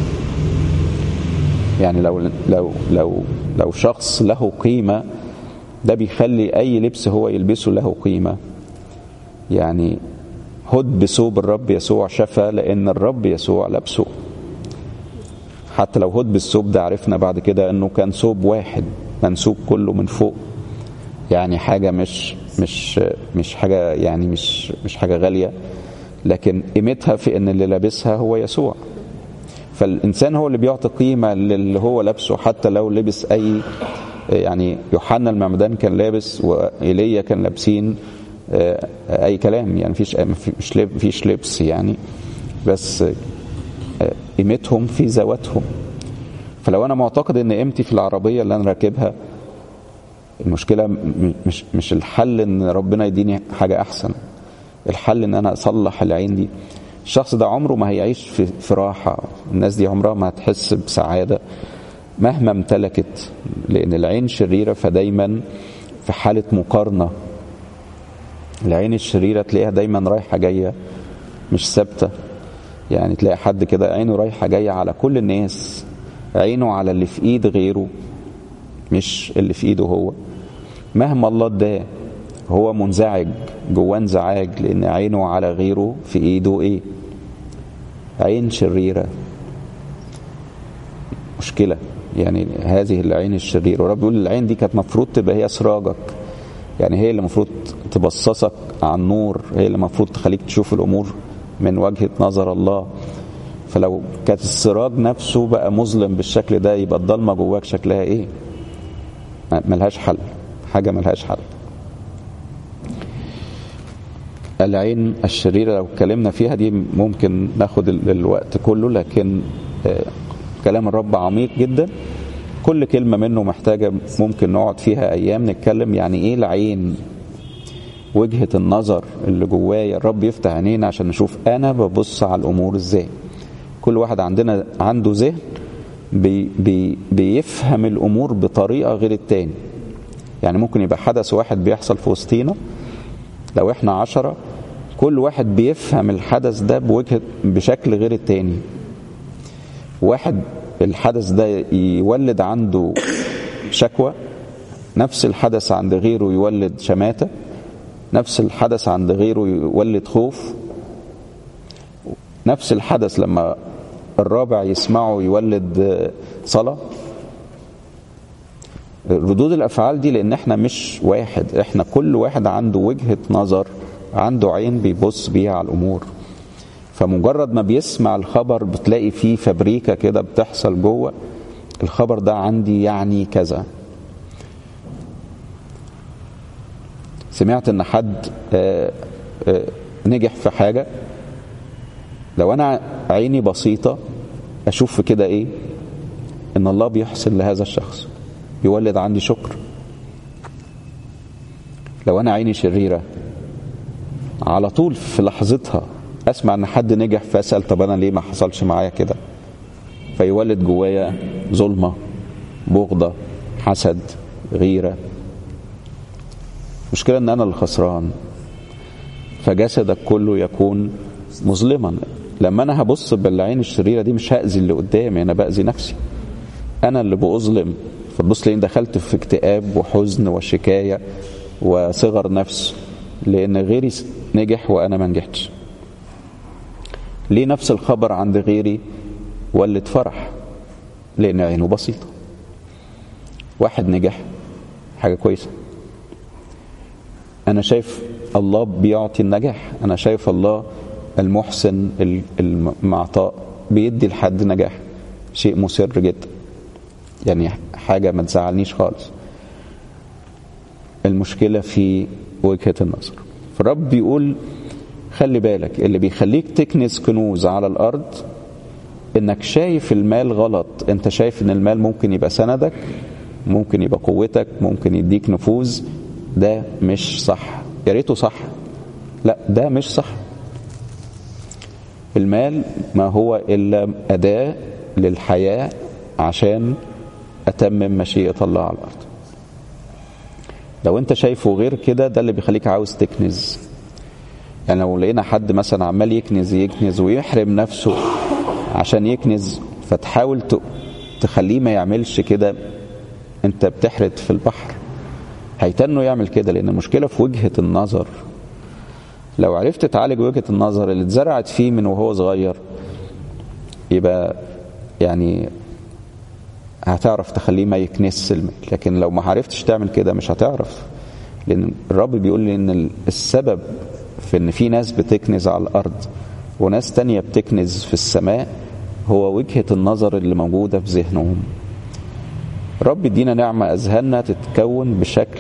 يعني لو لو لو لو شخص له قيمه ده بيخلي اي لبس هو يلبسه له قيمه يعني هد بثوب الرب يسوع شفى لان الرب يسوع لبسه حتى لو هد بالثوب ده عرفنا بعد كده انه كان ثوب واحد منسوب كله من فوق يعني حاجه مش مش مش حاجه يعني مش مش حاجه غاليه لكن قيمتها في ان اللي لابسها هو يسوع فالانسان هو اللي بيعطي قيمه للي هو لابسه حتى لو لبس اي يعني يوحنا المعمدان كان لابس وايليا كان لابسين اي كلام يعني مفيش مش فيش لبس يعني بس قيمتهم في ذواتهم فلو انا معتقد ان قيمتي في العربيه اللي انا راكبها المشكلة مش مش الحل ان ربنا يديني حاجة احسن الحل ان انا اصلح العين دي الشخص ده عمره ما هيعيش في, في راحة الناس دي عمرها ما هتحس بسعادة مهما امتلكت لان العين شريرة فدايما في حالة مقارنة العين الشريرة تلاقيها دايما رايحة جاية مش ثابتة يعني تلاقي حد كده عينه رايحة جاية على كل الناس عينه على اللي في ايد غيره مش اللي في ايده هو مهما الله اداه هو منزعج جواه انزعاج لان عينه على غيره في ايده ايه عين شريرة مشكلة يعني هذه العين الشريرة ورب يقول العين دي كانت مفروض تبقى هي سراجك يعني هي اللي المفروض تبصصك عن النور هي اللي المفروض تخليك تشوف الامور من وجهة نظر الله فلو كانت السراج نفسه بقى مظلم بالشكل ده يبقى الضلمة جواك شكلها ايه ملهاش حل حاجة ملهاش حل العين الشريرة لو اتكلمنا فيها دي ممكن ناخد الوقت كله لكن كلام الرب عميق جدا كل كلمة منه محتاجة ممكن نقعد فيها أيام نتكلم يعني إيه العين وجهة النظر اللي جوايا الرب يفتح عينينا عشان نشوف أنا ببص على الأمور إزاي كل واحد عندنا عنده ذهن بي بي بيفهم الأمور بطريقة غير التاني يعني ممكن يبقى حدث واحد بيحصل في وسطينا لو احنا عشرة كل واحد بيفهم الحدث ده بوجهة بشكل غير التاني واحد الحدث ده يولد عنده شكوى نفس الحدث عند غيره يولد شماتة نفس الحدث عند غيره يولد خوف نفس الحدث لما الرابع يسمعه يولد صلاة ردود الأفعال دي لأن احنا مش واحد احنا كل واحد عنده وجهة نظر عنده عين بيبص بيها على الأمور فمجرد ما بيسمع الخبر بتلاقي فيه فبريكة كده بتحصل جوه الخبر ده عندي يعني كذا سمعت ان حد آآ آآ نجح في حاجة لو انا عيني بسيطة اشوف في كده ايه ان الله بيحسن لهذا الشخص يولد عندي شكر لو انا عيني شريرة على طول في لحظتها اسمع ان حد نجح فاسال طب انا ليه ما حصلش معايا كده فيولد جوايا ظلمه بغضه حسد غيره مشكله ان انا اللي خسران فجسدك كله يكون مظلما لما انا هبص بالعين الشريره دي مش هاذي اللي قدامي انا باذي نفسي انا اللي بظلم فتبص لاني دخلت في اكتئاب وحزن وشكايه وصغر نفس لان غيري نجح وانا ما نجحتش ليه نفس الخبر عند غيري ولد فرح لان عينه بسيطه واحد نجح حاجه كويسه انا شايف الله بيعطي النجاح انا شايف الله المحسن المعطاء بيدي لحد نجاح شيء مسر جدا يعني حاجه ما تزعلنيش خالص المشكله في وجهه النظر فالرب بيقول خلي بالك اللي بيخليك تكنز كنوز على الارض انك شايف المال غلط انت شايف ان المال ممكن يبقى سندك ممكن يبقى قوتك ممكن يديك نفوذ ده مش صح يا ريته صح لا ده مش صح المال ما هو الا اداه للحياه عشان اتمم مشيئه الله على الارض لو انت شايفه غير كده ده اللي بيخليك عاوز تكنز يعني لو لقينا حد مثلا عمال يكنز يكنز ويحرم نفسه عشان يكنز فتحاول تخليه ما يعملش كده انت بتحرت في البحر هيتنه يعمل كده لان المشكله في وجهه النظر لو عرفت تعالج وجهه النظر اللي اتزرعت فيه من وهو صغير يبقى يعني هتعرف تخليه ما يكنس المال لكن لو ما عرفتش تعمل كده مش هتعرف لان الرب بيقول لي ان السبب في ان في ناس بتكنز على الارض وناس تانية بتكنز في السماء هو وجهة النظر اللي موجودة في ذهنهم رب يدينا نعمة أذهاننا تتكون بشكل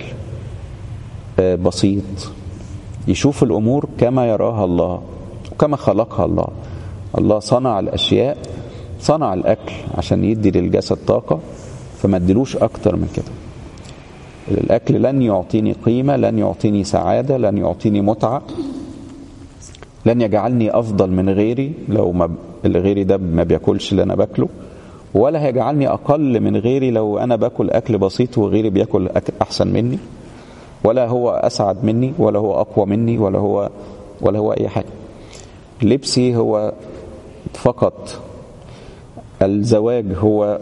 بسيط يشوف الأمور كما يراها الله وكما خلقها الله الله صنع الأشياء صنع الأكل عشان يدي للجسد طاقة فما ادلوش أكتر من كده الأكل لن يعطيني قيمة لن يعطيني سعادة لن يعطيني متعة لن يجعلني أفضل من غيري لو ما اللي غيري ده ما بياكلش اللي أنا باكله ولا هيجعلني أقل من غيري لو أنا باكل أكل بسيط وغيري بياكل أكل أحسن مني ولا هو أسعد مني ولا هو أقوى مني ولا هو ولا هو أي حاجة لبسي هو فقط الزواج هو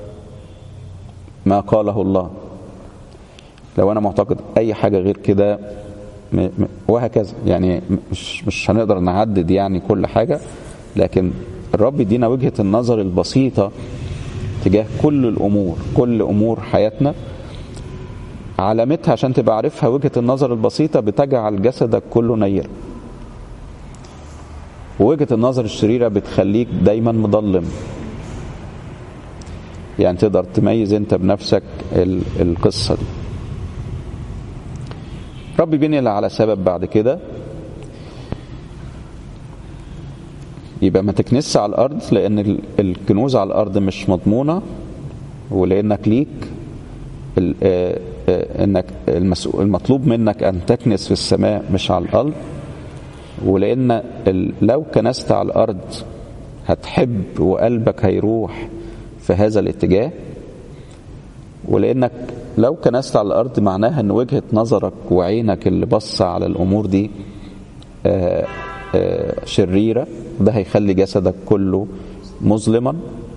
ما قاله الله لو انا معتقد اي حاجه غير كده وهكذا يعني مش مش هنقدر نعدد يعني كل حاجه لكن الرب يدينا وجهه النظر البسيطه تجاه كل الامور كل امور حياتنا علامتها عشان تبقى عارفها وجهه النظر البسيطه بتجعل جسدك كله نير ووجهه النظر الشريره بتخليك دايما مضلم يعني تقدر تميز انت بنفسك القصه دي رب بينقل على سبب بعد كده يبقى ما تكنس على الارض لان الكنوز على الارض مش مضمونه ولانك ليك انك المطلوب منك ان تكنس في السماء مش على الارض ولان لو كنست على الارض هتحب وقلبك هيروح في هذا الاتجاه ولانك لو كنست على الارض معناها ان وجهه نظرك وعينك اللي بص على الامور دي آآ آآ شريره ده هيخلي جسدك كله مظلما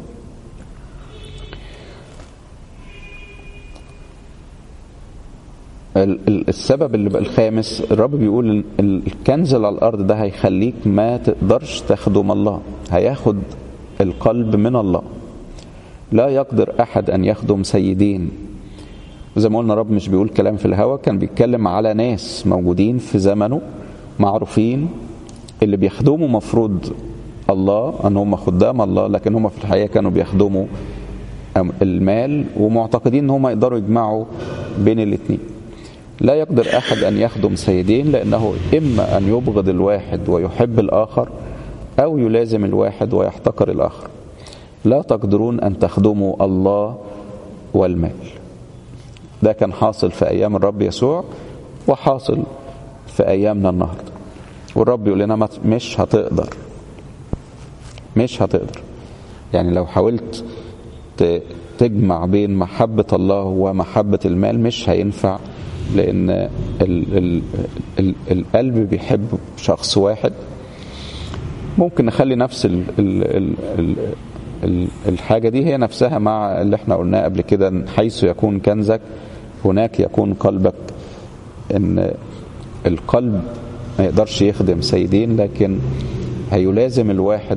السبب اللي بقى الخامس الرب بيقول الكنز على الارض ده هيخليك ما تقدرش تخدم الله هياخد القلب من الله لا يقدر احد ان يخدم سيدين زي ما قلنا الرب مش بيقول كلام في الهوا كان بيتكلم على ناس موجودين في زمنه معروفين اللي بيخدموا مفروض الله ان هم خدام الله لكن هم في الحقيقه كانوا بيخدموا المال ومعتقدين ان هم يقدروا يجمعوا بين الاثنين لا يقدر احد ان يخدم سيدين لانه اما ان يبغض الواحد ويحب الاخر او يلازم الواحد ويحتقر الاخر لا تقدرون ان تخدموا الله والمال ده كان حاصل في ايام الرب يسوع وحاصل في ايامنا النهارده والرب يقول لنا مش هتقدر مش هتقدر يعني لو حاولت تجمع بين محبة الله ومحبة المال مش هينفع لأن ال ال ال القلب بيحب شخص واحد ممكن نخلي نفس ال ال ال ال ال الحاجة دي هي نفسها مع اللي احنا قلناه قبل كده حيث يكون كنزك هناك يكون قلبك ان القلب ما يقدرش يخدم سيدين لكن هيلازم الواحد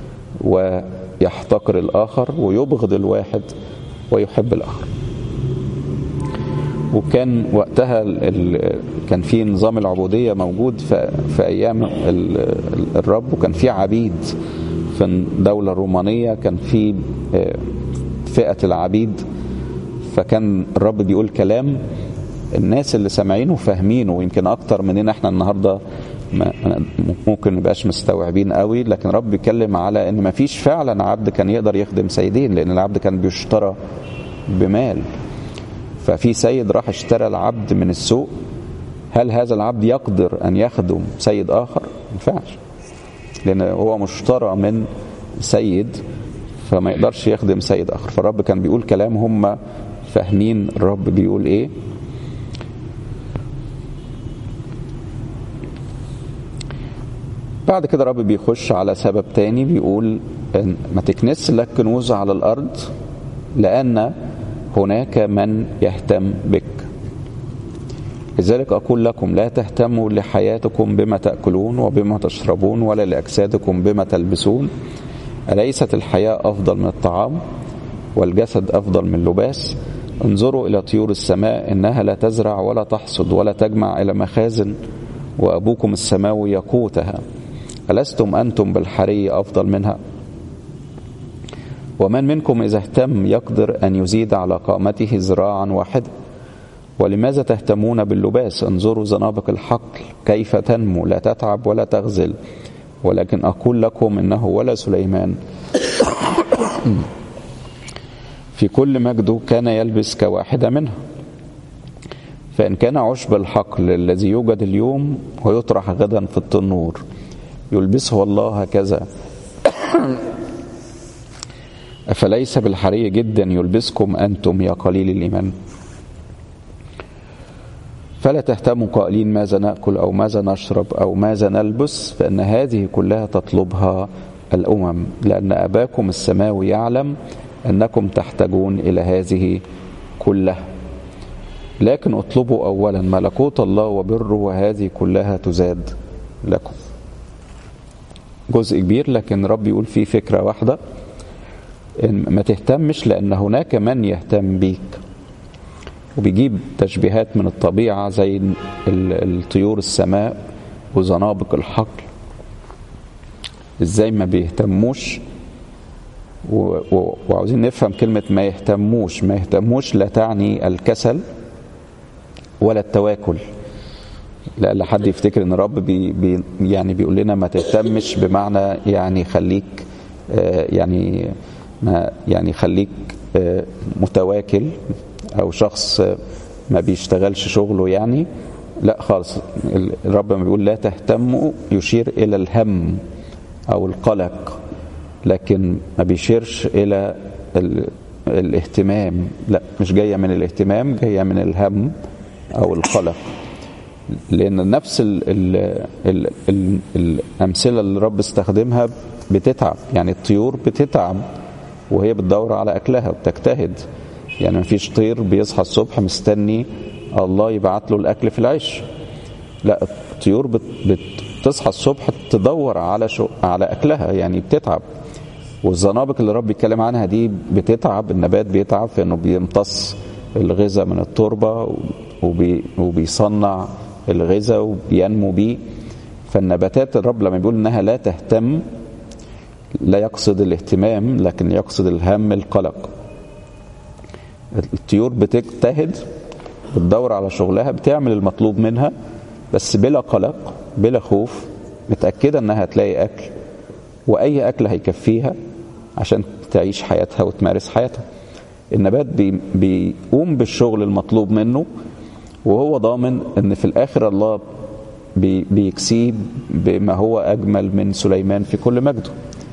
ويحتقر الآخر ويبغض الواحد ويحب الآخر وكان وقتها كان في نظام العبودية موجود في أيام الرب وكان في عبيد في الدولة الرومانية كان في فئة العبيد فكان الرب بيقول كلام الناس اللي سامعينه فاهمينه ويمكن اكتر مننا احنا النهارده ممكن نبقاش مستوعبين قوي لكن رب بيتكلم على ان ما فيش فعلا عبد كان يقدر يخدم سيدين لان العبد كان بيشترى بمال ففي سيد راح اشترى العبد من السوق هل هذا العبد يقدر ان يخدم سيد اخر ما ينفعش لان هو مشترى من سيد فما يقدرش يخدم سيد اخر فالرب كان بيقول كلام هم فاهمين الرب بيقول ايه بعد كده الرب بيخش على سبب تاني بيقول إن ما تكنس لك كنوز على الارض لان هناك من يهتم بك لذلك اقول لكم لا تهتموا لحياتكم بما تاكلون وبما تشربون ولا لاجسادكم بما تلبسون اليست الحياه افضل من الطعام والجسد افضل من اللباس انظروا الى طيور السماء انها لا تزرع ولا تحصد ولا تجمع الى مخازن وابوكم السماوي يقوتها ألستم أنتم بالحري أفضل منها ومن منكم إذا اهتم يقدر أن يزيد على قامته ذراعا واحدة ولماذا تهتمون باللباس انظروا زنابق الحقل كيف تنمو لا تتعب ولا تغزل ولكن أقول لكم إنه ولا سليمان في كل مجده كان يلبس كواحدة منها فإن كان عشب الحقل الذي يوجد اليوم ويطرح غدا في التنور يلبسه الله هكذا أفليس بالحري جدا يلبسكم أنتم يا قليل الإيمان فلا تهتموا قائلين ماذا ناكل او ماذا نشرب او ماذا نلبس فان هذه كلها تطلبها الامم لان اباكم السماوي يعلم انكم تحتاجون الى هذه كلها لكن اطلبوا اولا ملكوت الله وبره وهذه كلها تزاد لكم جزء كبير لكن رب يقول فيه فكره واحده إن ما تهتمش لان هناك من يهتم بيك وبيجيب تشبيهات من الطبيعة زي الطيور السماء وزنابق الحقل ازاي ما بيهتموش و... و... وعاوزين نفهم كلمة ما يهتموش ما يهتموش لا تعني الكسل ولا التواكل لا حد يفتكر ان الرب بي... بي... يعني بيقول لنا ما تهتمش بمعنى يعني خليك آه يعني ما يعني خليك آه متواكل او شخص ما بيشتغلش شغله يعني لا خالص الرب ما بيقول لا تهتموا يشير الى الهم او القلق لكن ما بيشيرش الى الاهتمام لا مش جايه من الاهتمام جايه من الهم او القلق لان نفس ال ال ال ال الامثله اللي الرب استخدمها بتتعب يعني الطيور بتتعب وهي بتدور على اكلها وبتجتهد يعني مفيش طير بيصحى الصبح مستني الله يبعت له الاكل في العيش لا الطيور بت بتصحى الصبح تدور على شو على اكلها يعني بتتعب والزنابق اللي رب بيتكلم عنها دي بتتعب النبات بيتعب في انه بيمتص الغذاء من التربه وبي وبيصنع الغذاء وبينمو بيه فالنباتات الرب لما بيقول انها لا تهتم لا يقصد الاهتمام لكن يقصد الهم القلق الطيور بتجتهد بتدور على شغلها بتعمل المطلوب منها بس بلا قلق بلا خوف متأكدة انها هتلاقي اكل واي اكل هيكفيها عشان تعيش حياتها وتمارس حياتها النبات بي بيقوم بالشغل المطلوب منه وهو ضامن ان في الاخر الله بي بيكسيه بما هو اجمل من سليمان في كل مجده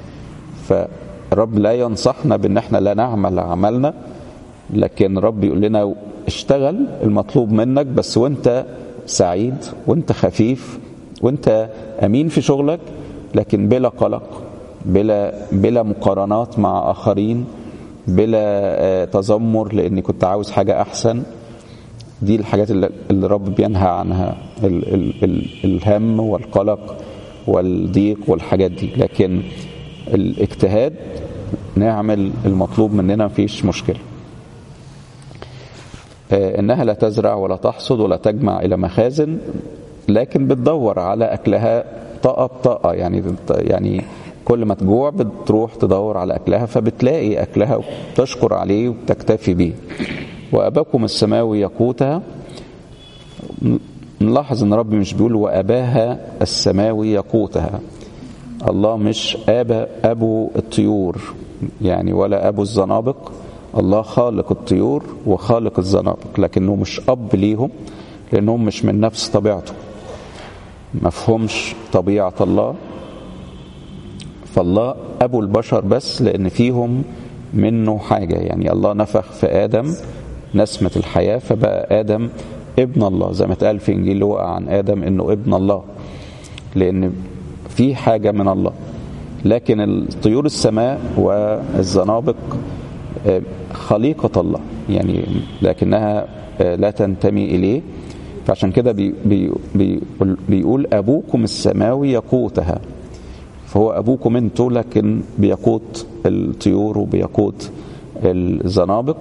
فالرب لا ينصحنا بان احنا لا نعمل عملنا لكن رب يقول لنا اشتغل المطلوب منك بس وانت سعيد وانت خفيف وانت امين في شغلك لكن بلا قلق بلا بلا مقارنات مع اخرين بلا تذمر لاني كنت عاوز حاجه احسن دي الحاجات اللي الرب بينهى عنها ال ال ال الهم والقلق والضيق والحاجات دي لكن الاجتهاد نعمل المطلوب مننا مفيش مشكله انها لا تزرع ولا تحصد ولا تجمع الى مخازن لكن بتدور على اكلها طاقه بطاقه يعني يعني كل ما تجوع بتروح تدور على اكلها فبتلاقي اكلها وتشكر عليه وبتكتفي بيه واباكم السماوي يقوتها نلاحظ ان ربي مش بيقول واباها السماوي يقوتها الله مش ابا ابو الطيور يعني ولا ابو الزنابق الله خالق الطيور وخالق الزنابق لكنه مش اب ليهم لانهم مش من نفس طبيعته مفهومش طبيعه الله فالله ابو البشر بس لان فيهم منه حاجه يعني الله نفخ في ادم نسمه الحياه فبقى ادم ابن الله زي ما اتقال في انجيل لوقا عن ادم انه ابن الله لان في حاجه من الله لكن الطيور السماء والزنابق خليقة الله يعني لكنها لا تنتمي إليه فعشان كده بي بي بي بيقول أبوكم السماوي يقوتها فهو أبوكم أنتوا لكن بيقوت الطيور وبيقوت الزنابق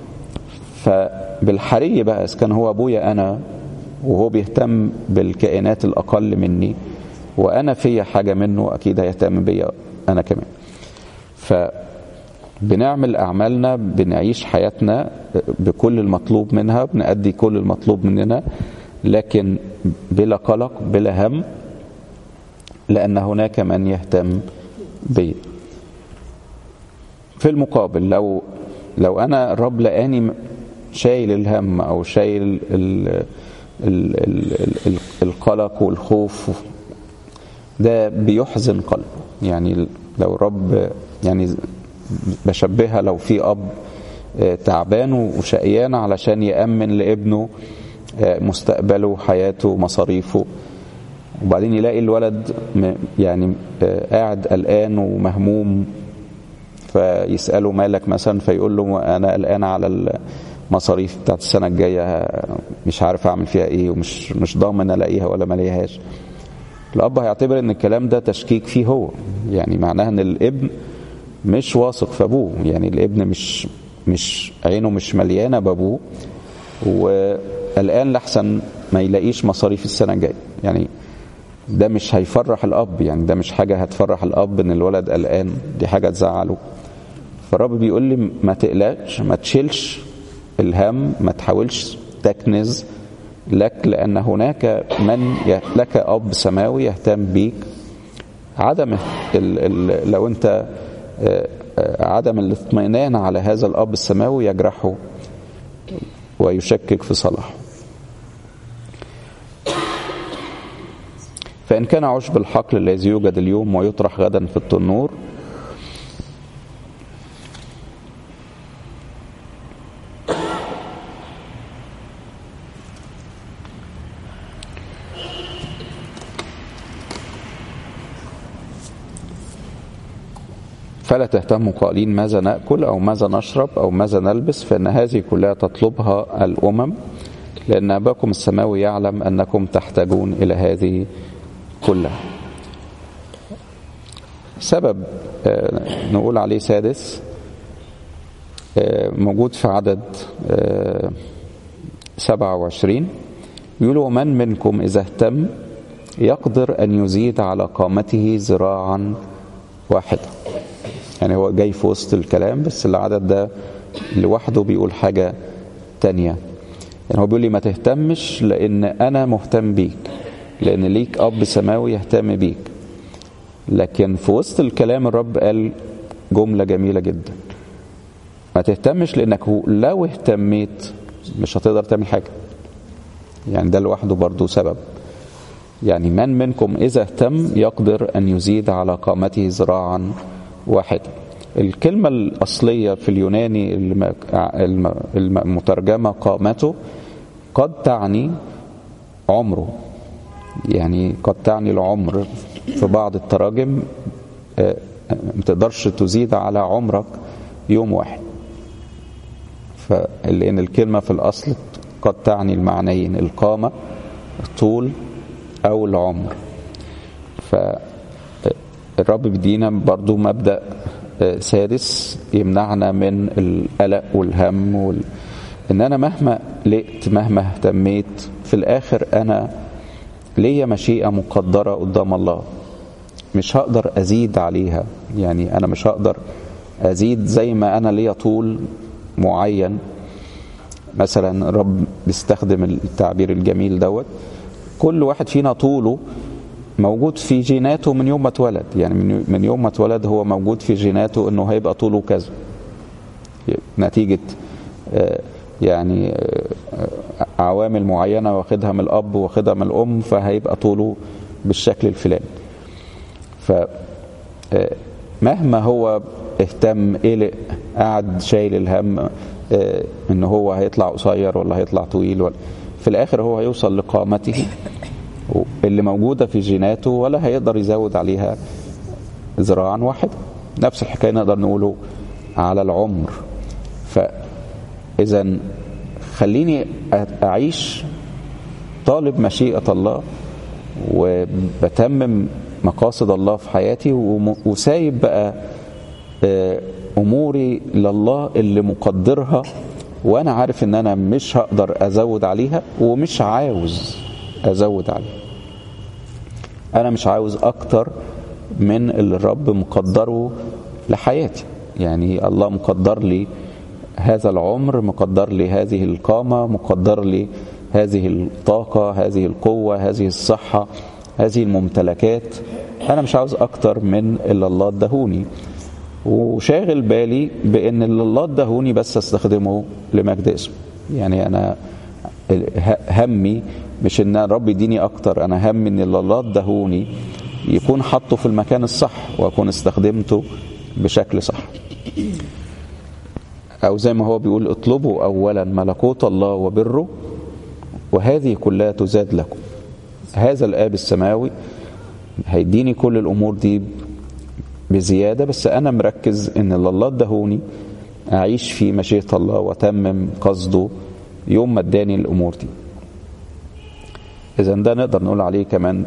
فبالحري بقى إذا كان هو أبويا أنا وهو بيهتم بالكائنات الأقل مني وأنا فيا حاجة منه أكيد هيهتم بيا أنا كمان ف بنعمل أعمالنا بنعيش حياتنا بكل المطلوب منها بنأدي كل المطلوب مننا لكن بلا قلق بلا هم لأن هناك من يهتم بي في المقابل لو لو أنا الرب لقاني شايل الهم او شايل ال ال ال ال القلق والخوف ده بيحزن قلبه يعني لو رب يعني بشبهها لو في اب تعبان وشقيان علشان يأمن لابنه مستقبله حياته مصاريفه وبعدين يلاقي الولد يعني قاعد قلقان ومهموم فيسأله مالك مثلا فيقول له أنا قلقان على المصاريف بتاعت السنة الجاية مش عارف أعمل فيها إيه ومش مش ضامن ألاقيها ولا ما ألاقيهاش الأب هيعتبر إن الكلام ده تشكيك فيه هو يعني معناها إن الابن مش واثق في أبوه يعني الابن مش مش عينه مش مليانة بأبوه وقلقان لحسن ما يلاقيش مصاريف السنة الجاية يعني ده مش هيفرح الاب يعني ده مش حاجه هتفرح الاب ان الولد قلقان دي حاجه تزعله فالرب بيقول لي ما تقلقش ما تشيلش الهم ما تحاولش تكنز لك لان هناك من لك اب سماوي يهتم بيك عدم ال ال لو انت عدم الاطمئنان على هذا الاب السماوي يجرحه ويشكك في صلاحه فإن كان عشب الحقل الذي يوجد اليوم ويطرح غدا في التنور فلا تهتموا قائلين ماذا نأكل أو ماذا نشرب أو ماذا نلبس فإن هذه كلها تطلبها الأمم لأن أباكم السماوي يعلم أنكم تحتاجون إلى هذه كلها سبب نقول عليه سادس موجود في عدد 27 يقولوا ومن منكم إذا اهتم يقدر أن يزيد على قامته ذراعا واحدة يعني هو جاي في وسط الكلام بس العدد ده لوحده بيقول حاجة تانية يعني هو بيقول لي ما تهتمش لأن أنا مهتم بيك لأن ليك أب سماوي يهتم بيك لكن في وسط الكلام الرب قال جملة جميلة جدا ما تهتمش لأنك لو اهتميت مش هتقدر تعمل حاجة يعني ده لوحده برضو سبب يعني من منكم إذا اهتم يقدر أن يزيد على قامته ذراعا واحدا الكلمة الأصلية في اليوناني المترجمة قامته قد تعني عمره يعني قد تعني العمر في بعض التراجم ما تقدرش تزيد على عمرك يوم واحد لأن الكلمة في الأصل قد تعني المعنيين القامة الطول أو العمر فالرب بيدينا برضو مبدأ سادس يمنعنا من القلق والهم وال... ان انا مهما قلقت مهما اهتميت في الاخر انا ليا مشيئة مقدرة قدام الله مش هقدر أزيد عليها يعني أنا مش هقدر أزيد زي ما أنا ليا طول معين مثلا الرب بيستخدم التعبير الجميل دوت كل واحد فينا طوله موجود في جيناته من يوم ما اتولد يعني من يوم ما اتولد هو موجود في جيناته انه هيبقى طوله كذا نتيجة يعني عوامل معينة واخدها من الأب واخدها من الأم فهيبقى طوله بالشكل الفلاني فمهما هو اهتم قلق قعد شايل الهم ان هو هيطلع قصير ولا هيطلع طويل ولا في الاخر هو هيوصل لقامته اللي موجوده في جيناته ولا هيقدر يزود عليها ذراعا واحد نفس الحكايه نقدر نقوله على العمر فاذا خليني اعيش طالب مشيئه الله وبتمم مقاصد الله في حياتي وسايب بقى اموري لله اللي مقدرها وانا عارف ان انا مش هقدر ازود عليها ومش عاوز ازود عليها انا مش عاوز اكتر من اللي الرب مقدره لحياتي يعني الله مقدر لي هذا العمر مقدر لي هذه القامه مقدر لي هذه الطاقه هذه القوه هذه الصحه هذه الممتلكات انا مش عاوز اكتر من اللي الله ادهوني وشاغل بالي بان اللي الله ادهوني بس استخدمه لمجد اسمه يعني انا همي مش ان الرب يديني اكتر انا همي ان اللي الله ادهوني يكون حطه في المكان الصح واكون استخدمته بشكل صح او زي ما هو بيقول اطلبوا اولا ملكوت الله وبره وهذه كلها تزاد لكم هذا الاب السماوي هيديني كل الامور دي بزياده بس انا مركز ان اللي الله ادهوني اعيش في مشيئه الله واتمم قصده يوم ما اداني الامور دي اذا ده نقدر نقول عليه كمان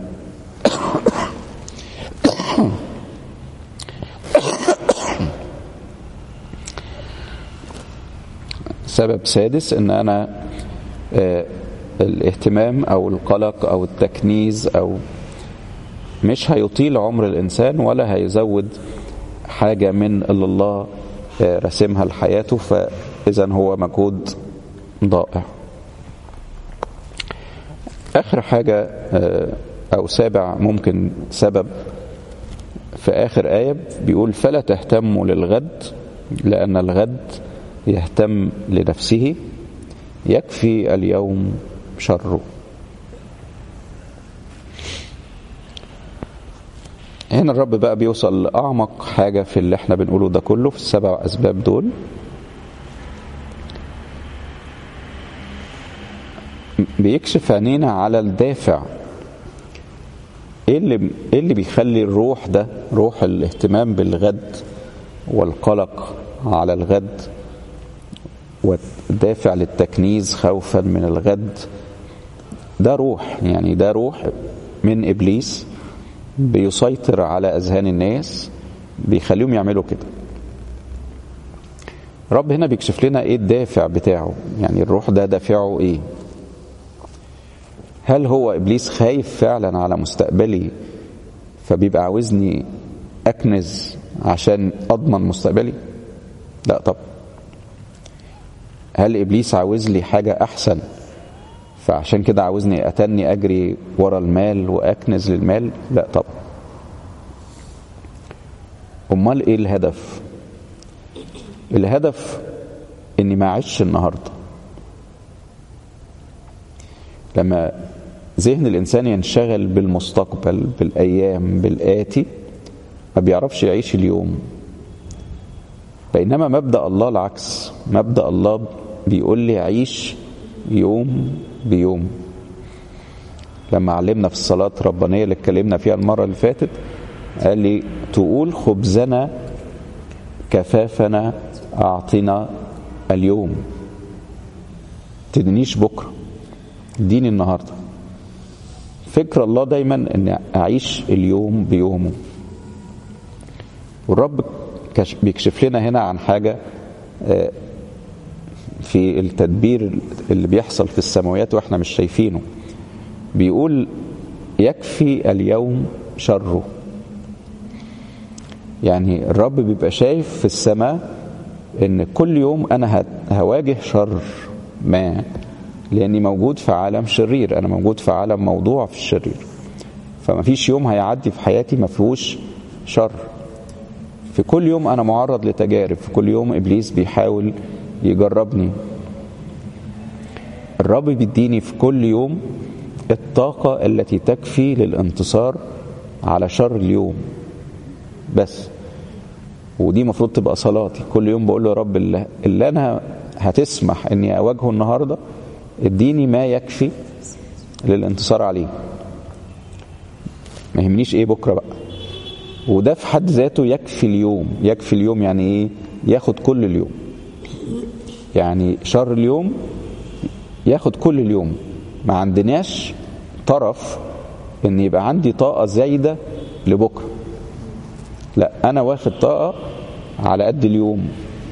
سبب سادس ان انا آه الاهتمام او القلق او التكنيز او مش هيطيل عمر الانسان ولا هيزود حاجه من اللي الله آه رسمها لحياته فاذا هو مجهود ضائع اخر حاجه آه او سابع ممكن سبب في اخر ايه بيقول فلا تهتموا للغد لان الغد يهتم لنفسه يكفي اليوم شره هنا الرب بقى بيوصل لأعمق حاجة في اللي احنا بنقوله ده كله في السبع أسباب دول بيكشف عينينا على الدافع ايه اللي ايه اللي بيخلي الروح ده روح الاهتمام بالغد والقلق على الغد والدافع للتكنيز خوفا من الغد ده روح يعني ده روح من ابليس بيسيطر على اذهان الناس بيخليهم يعملوا كده رب هنا بيكشف لنا ايه الدافع بتاعه يعني الروح ده دافعه ايه هل هو ابليس خايف فعلا على مستقبلي فبيبقى عاوزني اكنز عشان اضمن مستقبلي لا طب هل ابليس عاوز لي حاجه احسن فعشان كده عاوزني اتني اجري ورا المال واكنز للمال لا طب امال ايه الهدف الهدف اني ما اعيش النهارده لما ذهن الانسان ينشغل بالمستقبل بالايام بالاتي ما بيعرفش يعيش اليوم بينما مبدا الله العكس مبدا الله بيقول لي عيش يوم بيوم لما علمنا في الصلاة الربانية اللي اتكلمنا فيها المرة اللي فاتت قال لي تقول خبزنا كفافنا أعطنا اليوم تدنيش بكرة اديني النهاردة فكر الله دايما ان اعيش اليوم بيومه والرب بيكشف لنا هنا عن حاجة في التدبير اللي بيحصل في السماوات واحنا مش شايفينه بيقول يكفي اليوم شره يعني الرب بيبقى شايف في السماء ان كل يوم انا هواجه شر ما لاني موجود في عالم شرير انا موجود في عالم موضوع في الشرير فما فيش يوم هيعدي في حياتي ما فيهوش شر في كل يوم انا معرض لتجارب في كل يوم ابليس بيحاول يجربني الرب بيديني في كل يوم الطاقة التي تكفي للانتصار على شر اليوم بس ودي مفروض تبقى صلاتي كل يوم بقول له يا رب اللي, اللي انا هتسمح اني اواجهه النهارده اديني ما يكفي للانتصار عليه ما يهمنيش ايه بكره بقى وده في حد ذاته يكفي اليوم يكفي اليوم يعني ايه ياخد كل اليوم يعني شر اليوم ياخد كل اليوم ما عندناش طرف ان يبقى عندي طاقة زايدة لبكرة لا انا واخد طاقة على قد اليوم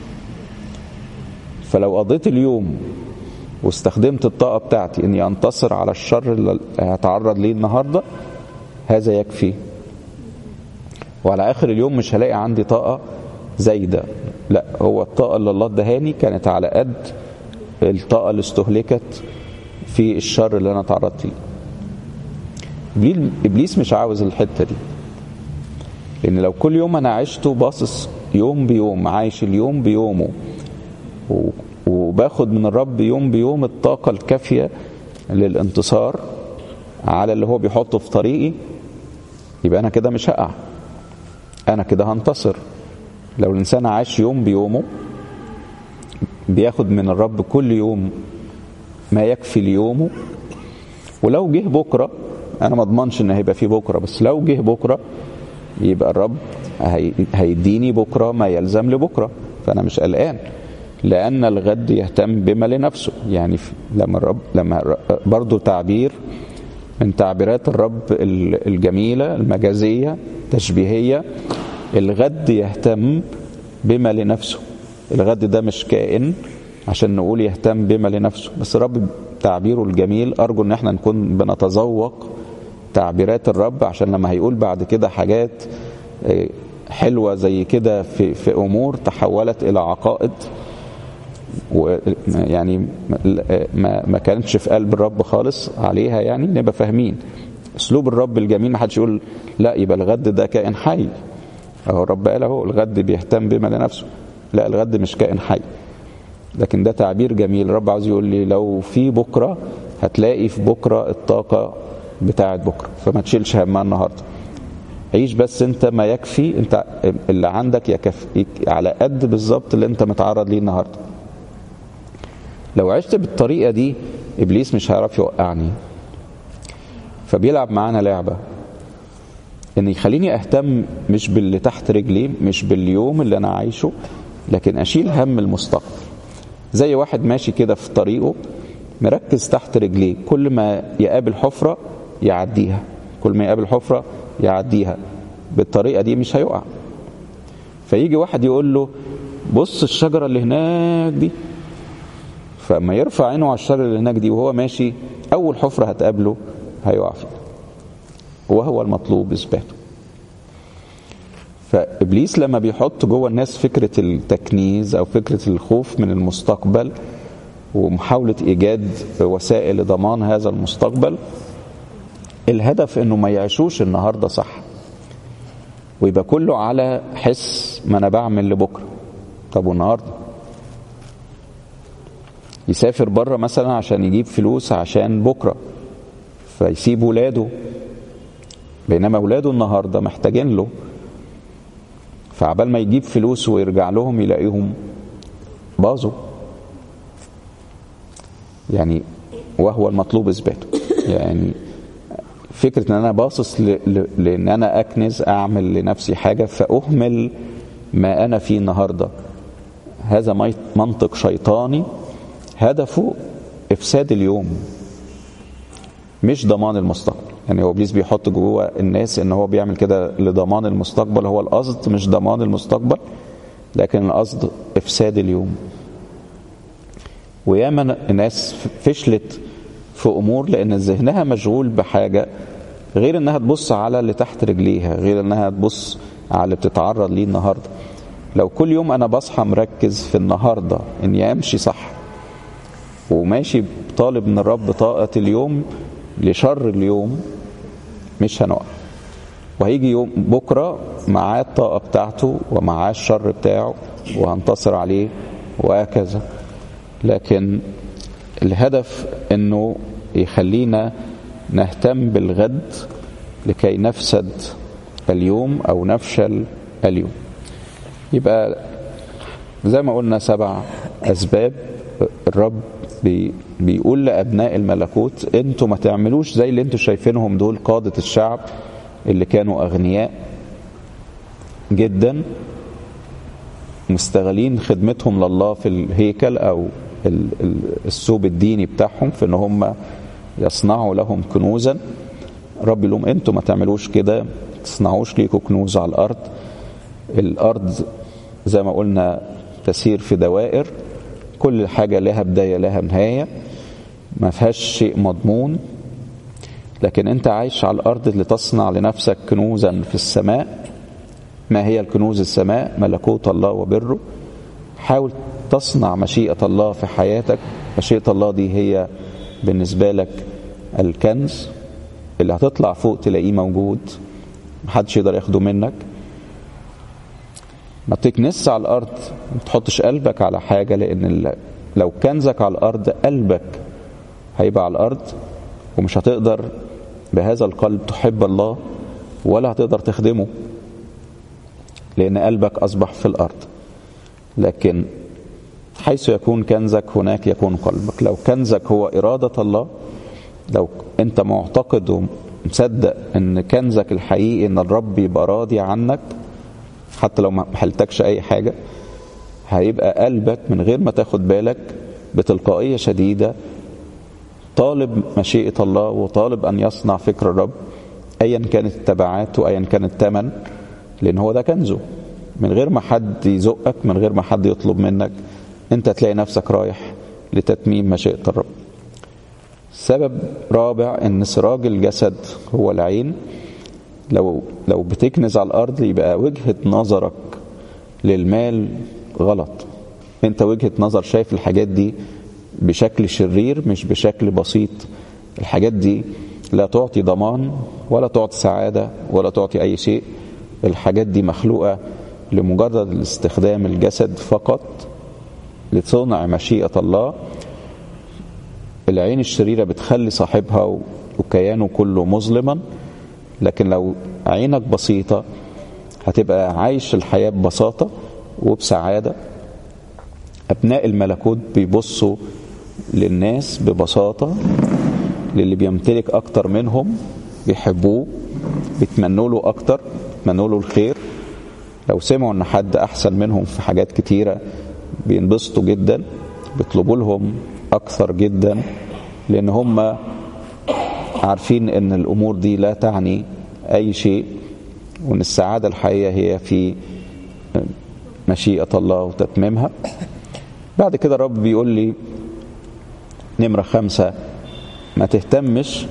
فلو قضيت اليوم واستخدمت الطاقة بتاعتي اني انتصر على الشر اللي هتعرض ليه النهاردة هذا يكفي وعلى اخر اليوم مش هلاقي عندي طاقة زايدة لا هو الطاقة اللي الله ادهاني كانت على قد الطاقة اللي استهلكت في الشر اللي انا تعرضت ليه ابليس مش عاوز الحتة دي لان لو كل يوم انا عشته باصص يوم بيوم عايش اليوم بيومه وباخد من الرب يوم بيوم الطاقة الكافية للانتصار على اللي هو بيحطه في طريقي يبقى أنا كده مش هقع أنا كده هنتصر لو الإنسان عاش يوم بيومه بياخد من الرب كل يوم ما يكفي ليومه ولو جه بكرة أنا ما اضمنش إن هيبقى فيه بكرة بس لو جه بكرة يبقى الرب هيديني بكرة ما يلزم لبكرة فأنا مش قلقان لأن الغد يهتم بما لنفسه يعني لما الرب لما برضه تعبير من تعبيرات الرب الجميلة المجازية تشبيهية الغد يهتم بما لنفسه الغد ده مش كائن عشان نقول يهتم بما لنفسه بس الرب تعبيره الجميل أرجو إن احنا نكون بنتذوق تعبيرات الرب عشان لما هيقول بعد كده حاجات حلوة زي كده في, في أمور تحولت إلى عقائد ويعني ما, ما كانتش في قلب الرب خالص عليها يعني نبقى فاهمين اسلوب الرب الجميل ما حدش يقول لا يبقى الغد ده كائن حي اهو الرب قال اهو الغد بيهتم بما لنفسه لا الغد مش كائن حي لكن ده تعبير جميل الرب عاوز يقول لي لو في بكره هتلاقي في بكره الطاقه بتاعه بكره فما تشيلش همها النهارده عيش بس انت ما يكفي انت اللي عندك يكفي على قد بالظبط اللي انت متعرض ليه النهارده لو عشت بالطريقه دي ابليس مش هيعرف يوقعني فبيلعب معانا لعبه ان يخليني اهتم مش باللي تحت رجلي مش باليوم اللي انا عايشه لكن اشيل هم المستقبل زي واحد ماشي كده في طريقه مركز تحت رجليه كل ما يقابل حفره يعديها كل ما يقابل حفره يعديها بالطريقه دي مش هيقع فيجي واحد يقول له بص الشجره اللي هناك دي فما يرفع عينه على الشجره اللي هناك دي وهو ماشي اول حفره هتقابله هيقع فيها وهو المطلوب اثباته فابليس لما بيحط جوه الناس فكره التكنيز او فكره الخوف من المستقبل ومحاوله ايجاد وسائل لضمان هذا المستقبل الهدف انه ما يعيشوش النهارده صح ويبقى كله على حس ما انا بعمل لبكره طب والنهارده يسافر بره مثلا عشان يجيب فلوس عشان بكره فيسيب ولاده بينما ولاده النهارده محتاجين له فعبال ما يجيب فلوس ويرجع لهم يلاقيهم باظوا يعني وهو المطلوب اثباته يعني فكره ان انا باصص لان انا اكنز اعمل لنفسي حاجه فاهمل ما انا فيه النهارده هذا منطق شيطاني هدفه افساد اليوم مش ضمان المستقبل يعني هو ابليس بيحط جوه الناس ان هو بيعمل كده لضمان المستقبل هو القصد مش ضمان المستقبل لكن القصد افساد اليوم وياما الناس فشلت في امور لان ذهنها مشغول بحاجه غير انها تبص على اللي تحت رجليها غير انها تبص على اللي بتتعرض ليه النهارده لو كل يوم انا بصحى مركز في النهارده اني امشي صح وماشي طالب من الرب طاقه اليوم لشر اليوم مش هنقع وهيجي يوم بكره معاه الطاقه بتاعته ومعاه الشر بتاعه وهنتصر عليه وهكذا لكن الهدف انه يخلينا نهتم بالغد لكي نفسد اليوم او نفشل اليوم يبقى زي ما قلنا سبع اسباب الرب بي بيقول لابناء الملكوت انتوا ما تعملوش زي اللي انتوا شايفينهم دول قاده الشعب اللي كانوا اغنياء جدا مستغلين خدمتهم لله في الهيكل او الثوب الديني بتاعهم في ان هم يصنعوا لهم كنوزا رب لهم انتوا ما تعملوش كده تصنعوش ليكوا كنوز على الارض الارض زي ما قلنا تسير في دوائر كل حاجه لها بدايه لها نهايه ما فيهاش شيء مضمون لكن انت عايش على الارض لتصنع لنفسك كنوزا في السماء ما هي الكنوز السماء ملكوت الله وبره حاول تصنع مشيئة الله في حياتك مشيئة الله دي هي بالنسبة لك الكنز اللي هتطلع فوق تلاقيه موجود محدش يقدر ياخده منك ما تكنس على الأرض ما تحطش قلبك على حاجة لأن لو كنزك على الارض قلبك هيبقى على الارض ومش هتقدر بهذا القلب تحب الله ولا هتقدر تخدمه لان قلبك اصبح في الارض لكن حيث يكون كنزك هناك يكون قلبك لو كنزك هو اراده الله لو انت معتقد ومصدق ان كنزك الحقيقي ان الرب يبقى راضي عنك حتى لو ما حلتكش اي حاجه هيبقى قلبك من غير ما تاخد بالك بتلقائيه شديده طالب مشيئه الله وطالب ان يصنع فكر الرب ايا كانت التبعات وايا كان الثمن لان هو ده كنزه من غير ما حد يزقك من غير ما حد يطلب منك انت تلاقي نفسك رايح لتتميم مشيئه الرب سبب رابع ان سراج الجسد هو العين لو لو بتكنز على الارض يبقى وجهه نظرك للمال غلط انت وجهه نظر شايف الحاجات دي بشكل شرير مش بشكل بسيط الحاجات دي لا تعطي ضمان ولا تعطي سعاده ولا تعطي اي شيء الحاجات دي مخلوقه لمجرد استخدام الجسد فقط لصنع مشيئه الله العين الشريره بتخلي صاحبها وكيانه كله مظلما لكن لو عينك بسيطه هتبقى عايش الحياه ببساطه وبسعاده ابناء الملكوت بيبصوا للناس ببساطه للي بيمتلك اكتر منهم بيحبوه بيتمنوا له اكتر بيتمنوا له الخير لو سمعوا ان حد احسن منهم في حاجات كتيره بينبسطوا جدا بيطلبوا لهم اكثر جدا لان هم عارفين ان الامور دي لا تعني اي شيء وان السعاده الحقيقيه هي في مشيئه الله وتتميمها بعد كده الرب بيقول لي نمره خمسه ما تهتمش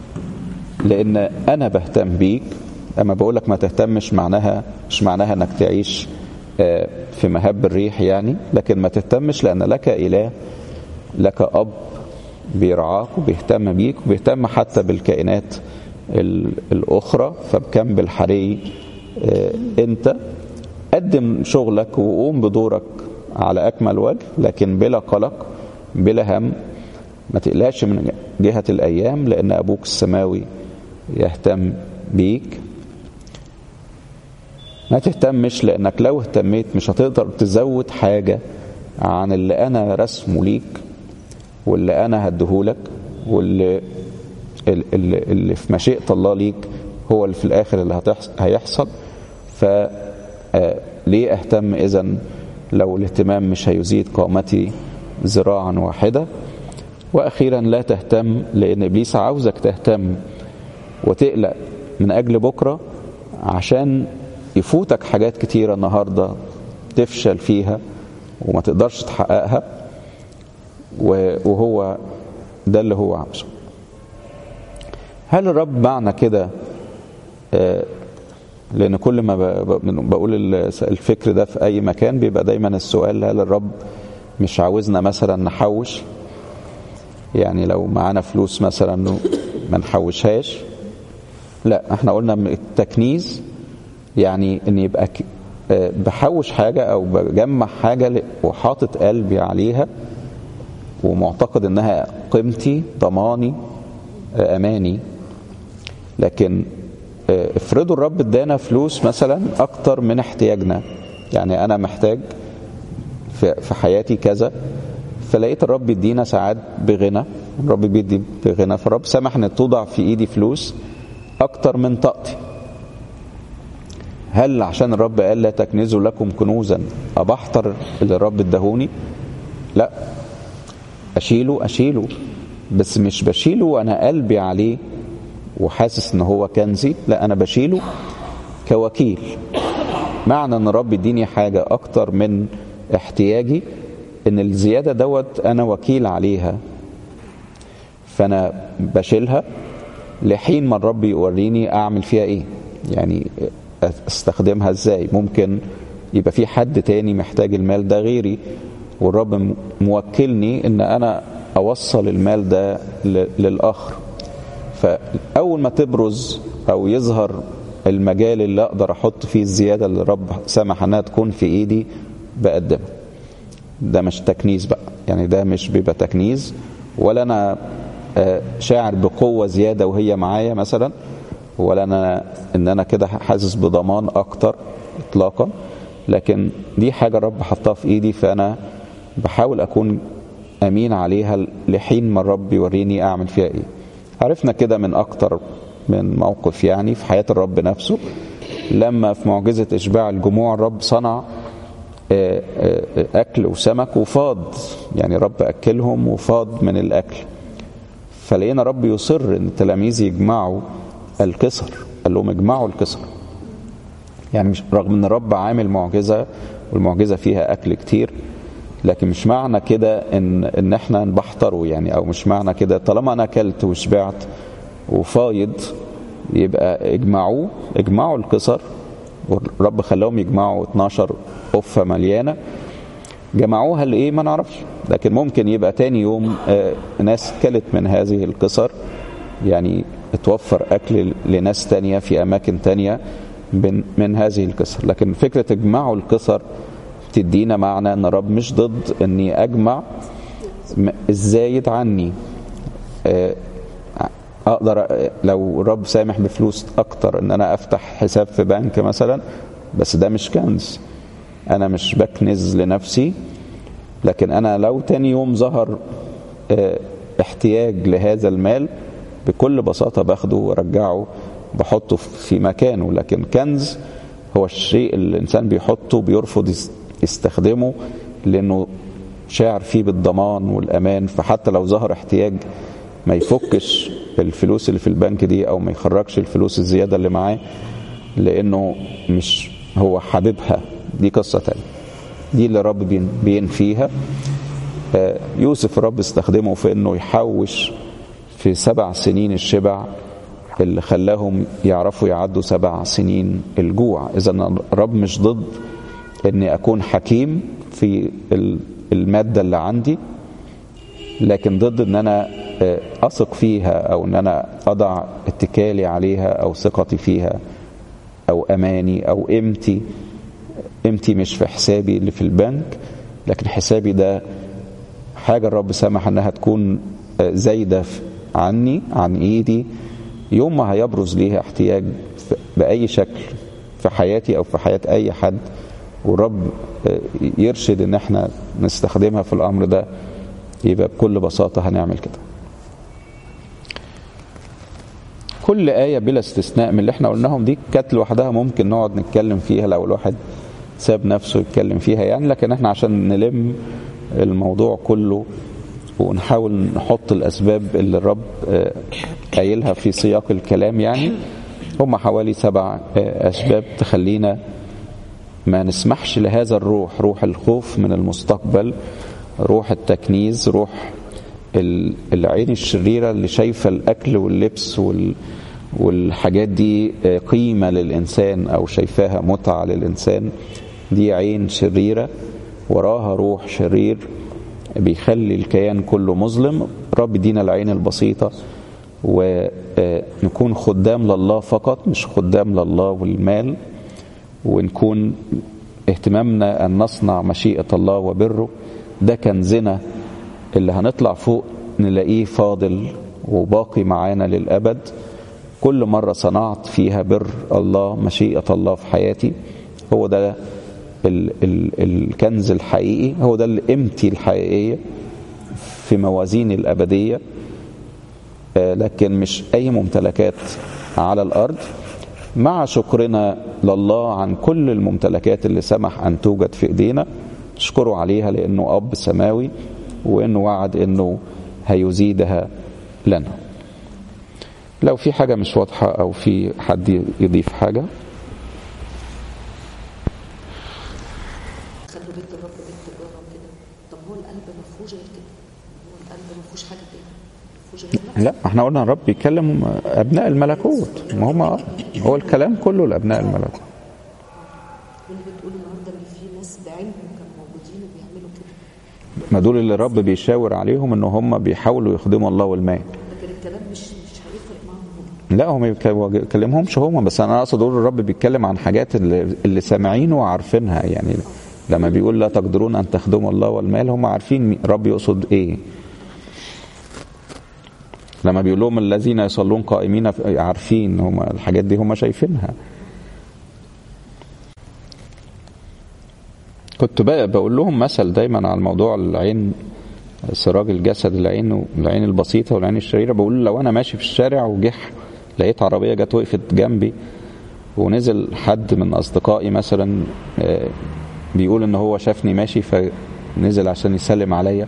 لان انا بهتم بيك اما بقول لك ما تهتمش معناها مش معناها انك تعيش في مهب الريح يعني لكن ما تهتمش لان لك اله لك اب بيرعاك وبيهتم بيك وبيهتم حتى بالكائنات الاخرى فبكم بالحري انت قدم شغلك وقوم بدورك على اكمل وجه لكن بلا قلق بلا هم ما تقلقش من جهه الايام لان ابوك السماوي يهتم بيك ما تهتمش لانك لو اهتميت مش هتقدر تزود حاجه عن اللي انا رسمه ليك واللي انا هديهولك واللي اللي, اللي في مشيئه الله ليك هو اللي في الاخر اللي هيحصل ف ليه اهتم اذا لو الاهتمام مش هيزيد قامتي ذراعا واحده واخيرا لا تهتم لان ابليس عاوزك تهتم وتقلق من اجل بكره عشان يفوتك حاجات كتيره النهارده تفشل فيها وما تقدرش تحققها وهو ده اللي هو عاوزه هل الرب معنى كده لان كل ما بقول الفكر ده في اي مكان بيبقى دايما السؤال هل الرب مش عاوزنا مثلا نحوش يعني لو معانا فلوس مثلا ما نحوشهاش لا احنا قلنا التكنيز يعني ان يبقى بحوش حاجه او بجمع حاجه وحاطط قلبي عليها ومعتقد انها قيمتي ضماني اماني لكن افرضوا الرب ادانا فلوس مثلا اكتر من احتياجنا يعني انا محتاج في حياتي كذا فلقيت الرب يدينا ساعات بغنى الرب بيدي بغنى فالرب سمح ان توضع في ايدي فلوس اكتر من طاقتي هل عشان الرب قال لا تكنزوا لكم كنوزا ابحتر اللي الرب اداهوني لا اشيله اشيله بس مش بشيله وانا قلبي عليه وحاسس ان هو كنزي لا انا بشيله كوكيل معنى ان الرب يديني حاجه اكتر من احتياجي ان الزياده دوت انا وكيل عليها فانا بشيلها لحين ما الرب يوريني اعمل فيها ايه يعني استخدمها ازاي ممكن يبقى في حد تاني محتاج المال ده غيري والرب موكلني ان انا اوصل المال ده للاخر فاول ما تبرز او يظهر المجال اللي اقدر احط فيه الزياده اللي الرب سمح انها تكون في ايدي بقدمها ده مش تكنيس بقى يعني ده مش بيبقى تكنيز ولا انا شاعر بقوة زيادة وهي معايا مثلا ولا انا ان انا كده حاسس بضمان اكتر اطلاقا لكن دي حاجة الرب حطها في ايدي فانا بحاول اكون امين عليها لحين ما الرب يوريني اعمل فيها ايه عرفنا كده من اكتر من موقف يعني في حياة الرب نفسه لما في معجزة اشباع الجموع الرب صنع اكل وسمك وفاض يعني رب اكلهم وفاض من الاكل فلقينا رب يصر ان التلاميذ يجمعوا الكسر قال لهم اجمعوا الكسر يعني مش رغم ان الرب عامل معجزه والمعجزه فيها اكل كتير لكن مش معنى كده ان ان احنا نبحتره يعني او مش معنى كده طالما انا اكلت وشبعت وفايض يبقى اجمعوه اجمعوا الكسر والرب خلاهم يجمعوا 12 قفه مليانه جمعوها لايه ما نعرفش لكن ممكن يبقى تاني يوم ناس كلت من هذه القصر يعني اتوفر اكل لناس تانية في اماكن تانية من هذه القصر لكن فكرة اجمعوا القصر تدينا معنى ان الرب مش ضد اني اجمع الزايد عني اقدر لو الرب سامح بفلوس اكتر ان انا افتح حساب في بنك مثلا بس ده مش كنز انا مش بكنز لنفسي لكن انا لو تاني يوم ظهر احتياج لهذا المال بكل بساطه باخده وارجعه بحطه في مكانه لكن كنز هو الشيء اللي الانسان بيحطه بيرفض يستخدمه لانه شاعر فيه بالضمان والامان فحتى لو ظهر احتياج ما يفكش الفلوس اللي في البنك دي او ما يخرجش الفلوس الزياده اللي معاه لانه مش هو حاببها دي قصه تانية دي اللي رب بينفيها يوسف الرب استخدمه في انه يحوش في سبع سنين الشبع اللي خلاهم يعرفوا يعدوا سبع سنين الجوع اذا الرب مش ضد اني اكون حكيم في الماده اللي عندي لكن ضد ان انا اثق فيها او ان انا اضع اتكالي عليها او ثقتي فيها او اماني او قيمتي قيمتي مش في حسابي اللي في البنك لكن حسابي ده حاجه الرب سمح انها تكون زايده عني عن ايدي يوم ما هيبرز ليها احتياج باي شكل في حياتي او في حياه اي حد والرب يرشد ان احنا نستخدمها في الامر ده يبقى بكل بساطه هنعمل كده كل آية بلا استثناء من اللي احنا قلناهم دي كانت لوحدها ممكن نقعد نتكلم فيها لو الواحد ساب نفسه يتكلم فيها يعني لكن احنا عشان نلم الموضوع كله ونحاول نحط الأسباب اللي الرب قايلها في سياق الكلام يعني هم حوالي سبع أسباب تخلينا ما نسمحش لهذا الروح روح الخوف من المستقبل روح التكنيز روح العين الشريرة اللي شايفة الأكل واللبس وال والحاجات دي قيمة للإنسان أو شايفاها متعة للإنسان دي عين شريرة وراها روح شرير بيخلي الكيان كله مظلم رب يدينا العين البسيطة ونكون خدام لله فقط مش خدام لله والمال ونكون اهتمامنا أن نصنع مشيئة الله وبره ده كنزنا اللي هنطلع فوق نلاقيه فاضل وباقي معانا للأبد كل مرة صنعت فيها بر الله مشيئة الله في حياتي هو ده ال ال الكنز الحقيقي هو ده قيمتي الحقيقية في موازين الأبدية لكن مش أي ممتلكات على الأرض مع شكرنا لله عن كل الممتلكات اللي سمح أن توجد في إيدينا نشكره عليها لأنه أب سماوي وأنه وعد أنه هيزيدها لنا لو في حاجة مش واضحة أو في حد يضيف حاجة خلوا بيت الرب بيت تجاره كده طب هو القلب ما فيهوش غير كده هو القلب ما فيهوش حاجه تاني ما فيهوش غير نفس لا احنا قلنا الرب بيتكلم ابناء الملكوت ما هم هو الكلام كله لابناء الملكوت واللي بتقول النهارده ان في ناس بعينهم كانوا موجودين وبيعملوا كده ما دول اللي الرب بيشاور عليهم ان هم بيحاولوا يخدموا الله والمال لكن الكلام مش مش هيفرق معاهم هم لا هم ما بيكلمهمش هم بس انا اقصد اقول الرب بيتكلم عن حاجات اللي, اللي سامعين وعارفينها يعني لما بيقول لا تقدرون أن تخدموا الله والمال هم عارفين رب يقصد إيه لما بيقول لهم الذين يصلون قائمين عارفين هم الحاجات دي هم شايفينها كنت بقى بقول لهم مثل دايما على موضوع العين سراج الجسد العين العين البسيطة والعين الشريرة بقول لو أنا ماشي في الشارع وجح لقيت عربية جت وقفت جنبي ونزل حد من أصدقائي مثلا بيقول إن هو شافني ماشي فنزل عشان يسلم عليا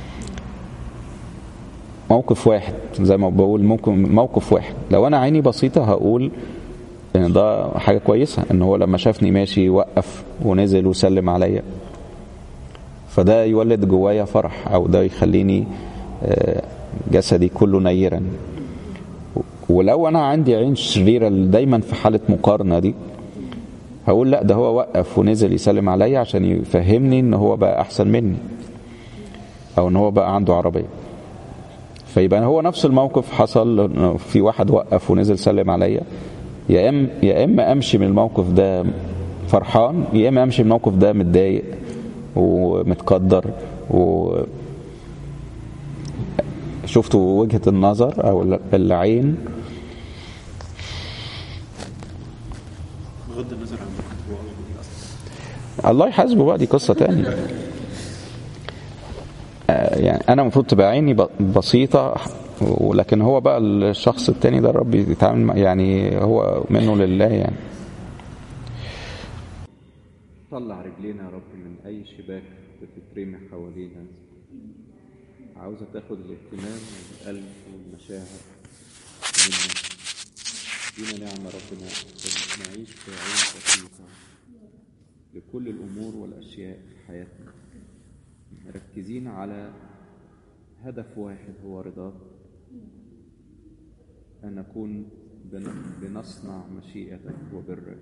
موقف واحد زي ما بقول ممكن موقف واحد لو أنا عيني بسيطة هقول ان ده حاجه كويسه ان هو لما شافني ماشي وقف ونزل وسلم عليا فده يولد جوايا فرح او ده يخليني جسدي كله نيرا ولو انا عندي عين شريره دايما في حاله مقارنه دي هقول لا ده هو وقف ونزل يسلم عليا عشان يفهمني ان هو بقى احسن مني او ان هو بقى عنده عربيه فيبقى هو نفس الموقف حصل في واحد وقف ونزل سلم عليا يا اما يا اما امشي من الموقف ده فرحان يا اما امشي من الموقف ده متضايق ومتقدر و شفتوا وجهة النظر او العين بغض النظر عن هو الله يحاسبه بقى دي قصة تانية يعني انا المفروض تبقى عيني بسيطة ولكن هو بقى الشخص التاني ده الرب يتعامل يعني هو منه لله يعني طلع رجلينا يا رب من اي شباك بتترمي حوالينا عاوزة تاخد الاهتمام والقلب والمشاعر منا دينا نعمة ربنا نعيش في عين بسيطة لكل الأمور والأشياء في حياتنا مركزين على هدف واحد هو رضاك أن نكون بنصنع مشيئتك وبرك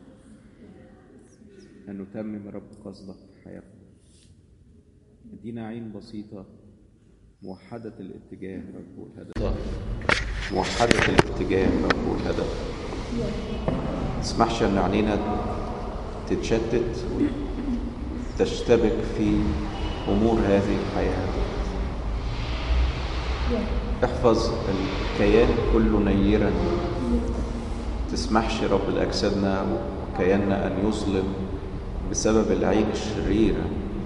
أن نتمم رب قصدك في حياتنا ادينا عين بسيطة موحدة الاتجاه رب والهدف موحدة الاتجاه رب والهدف تسمحش ان عينينا تتشتت تشتبك في امور هذه الحياه احفظ الكيان كله نيرا تسمحش رب لاجسادنا وكياننا ان يظلم بسبب العين الشريره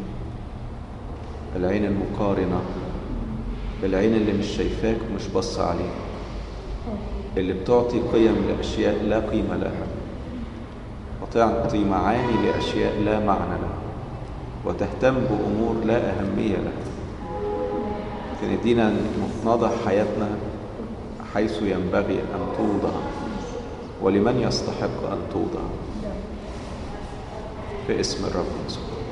العين المقارنه العين اللي مش شايفاك ومش بص عليك اللي بتعطي قيم لاشياء لا قيمه لها وتعطي معاني لاشياء لا معنى لها وتهتم بامور لا اهميه لها تدينا نضع حياتنا حيث ينبغي ان توضع ولمن يستحق ان توضع في اسم الرب يسوع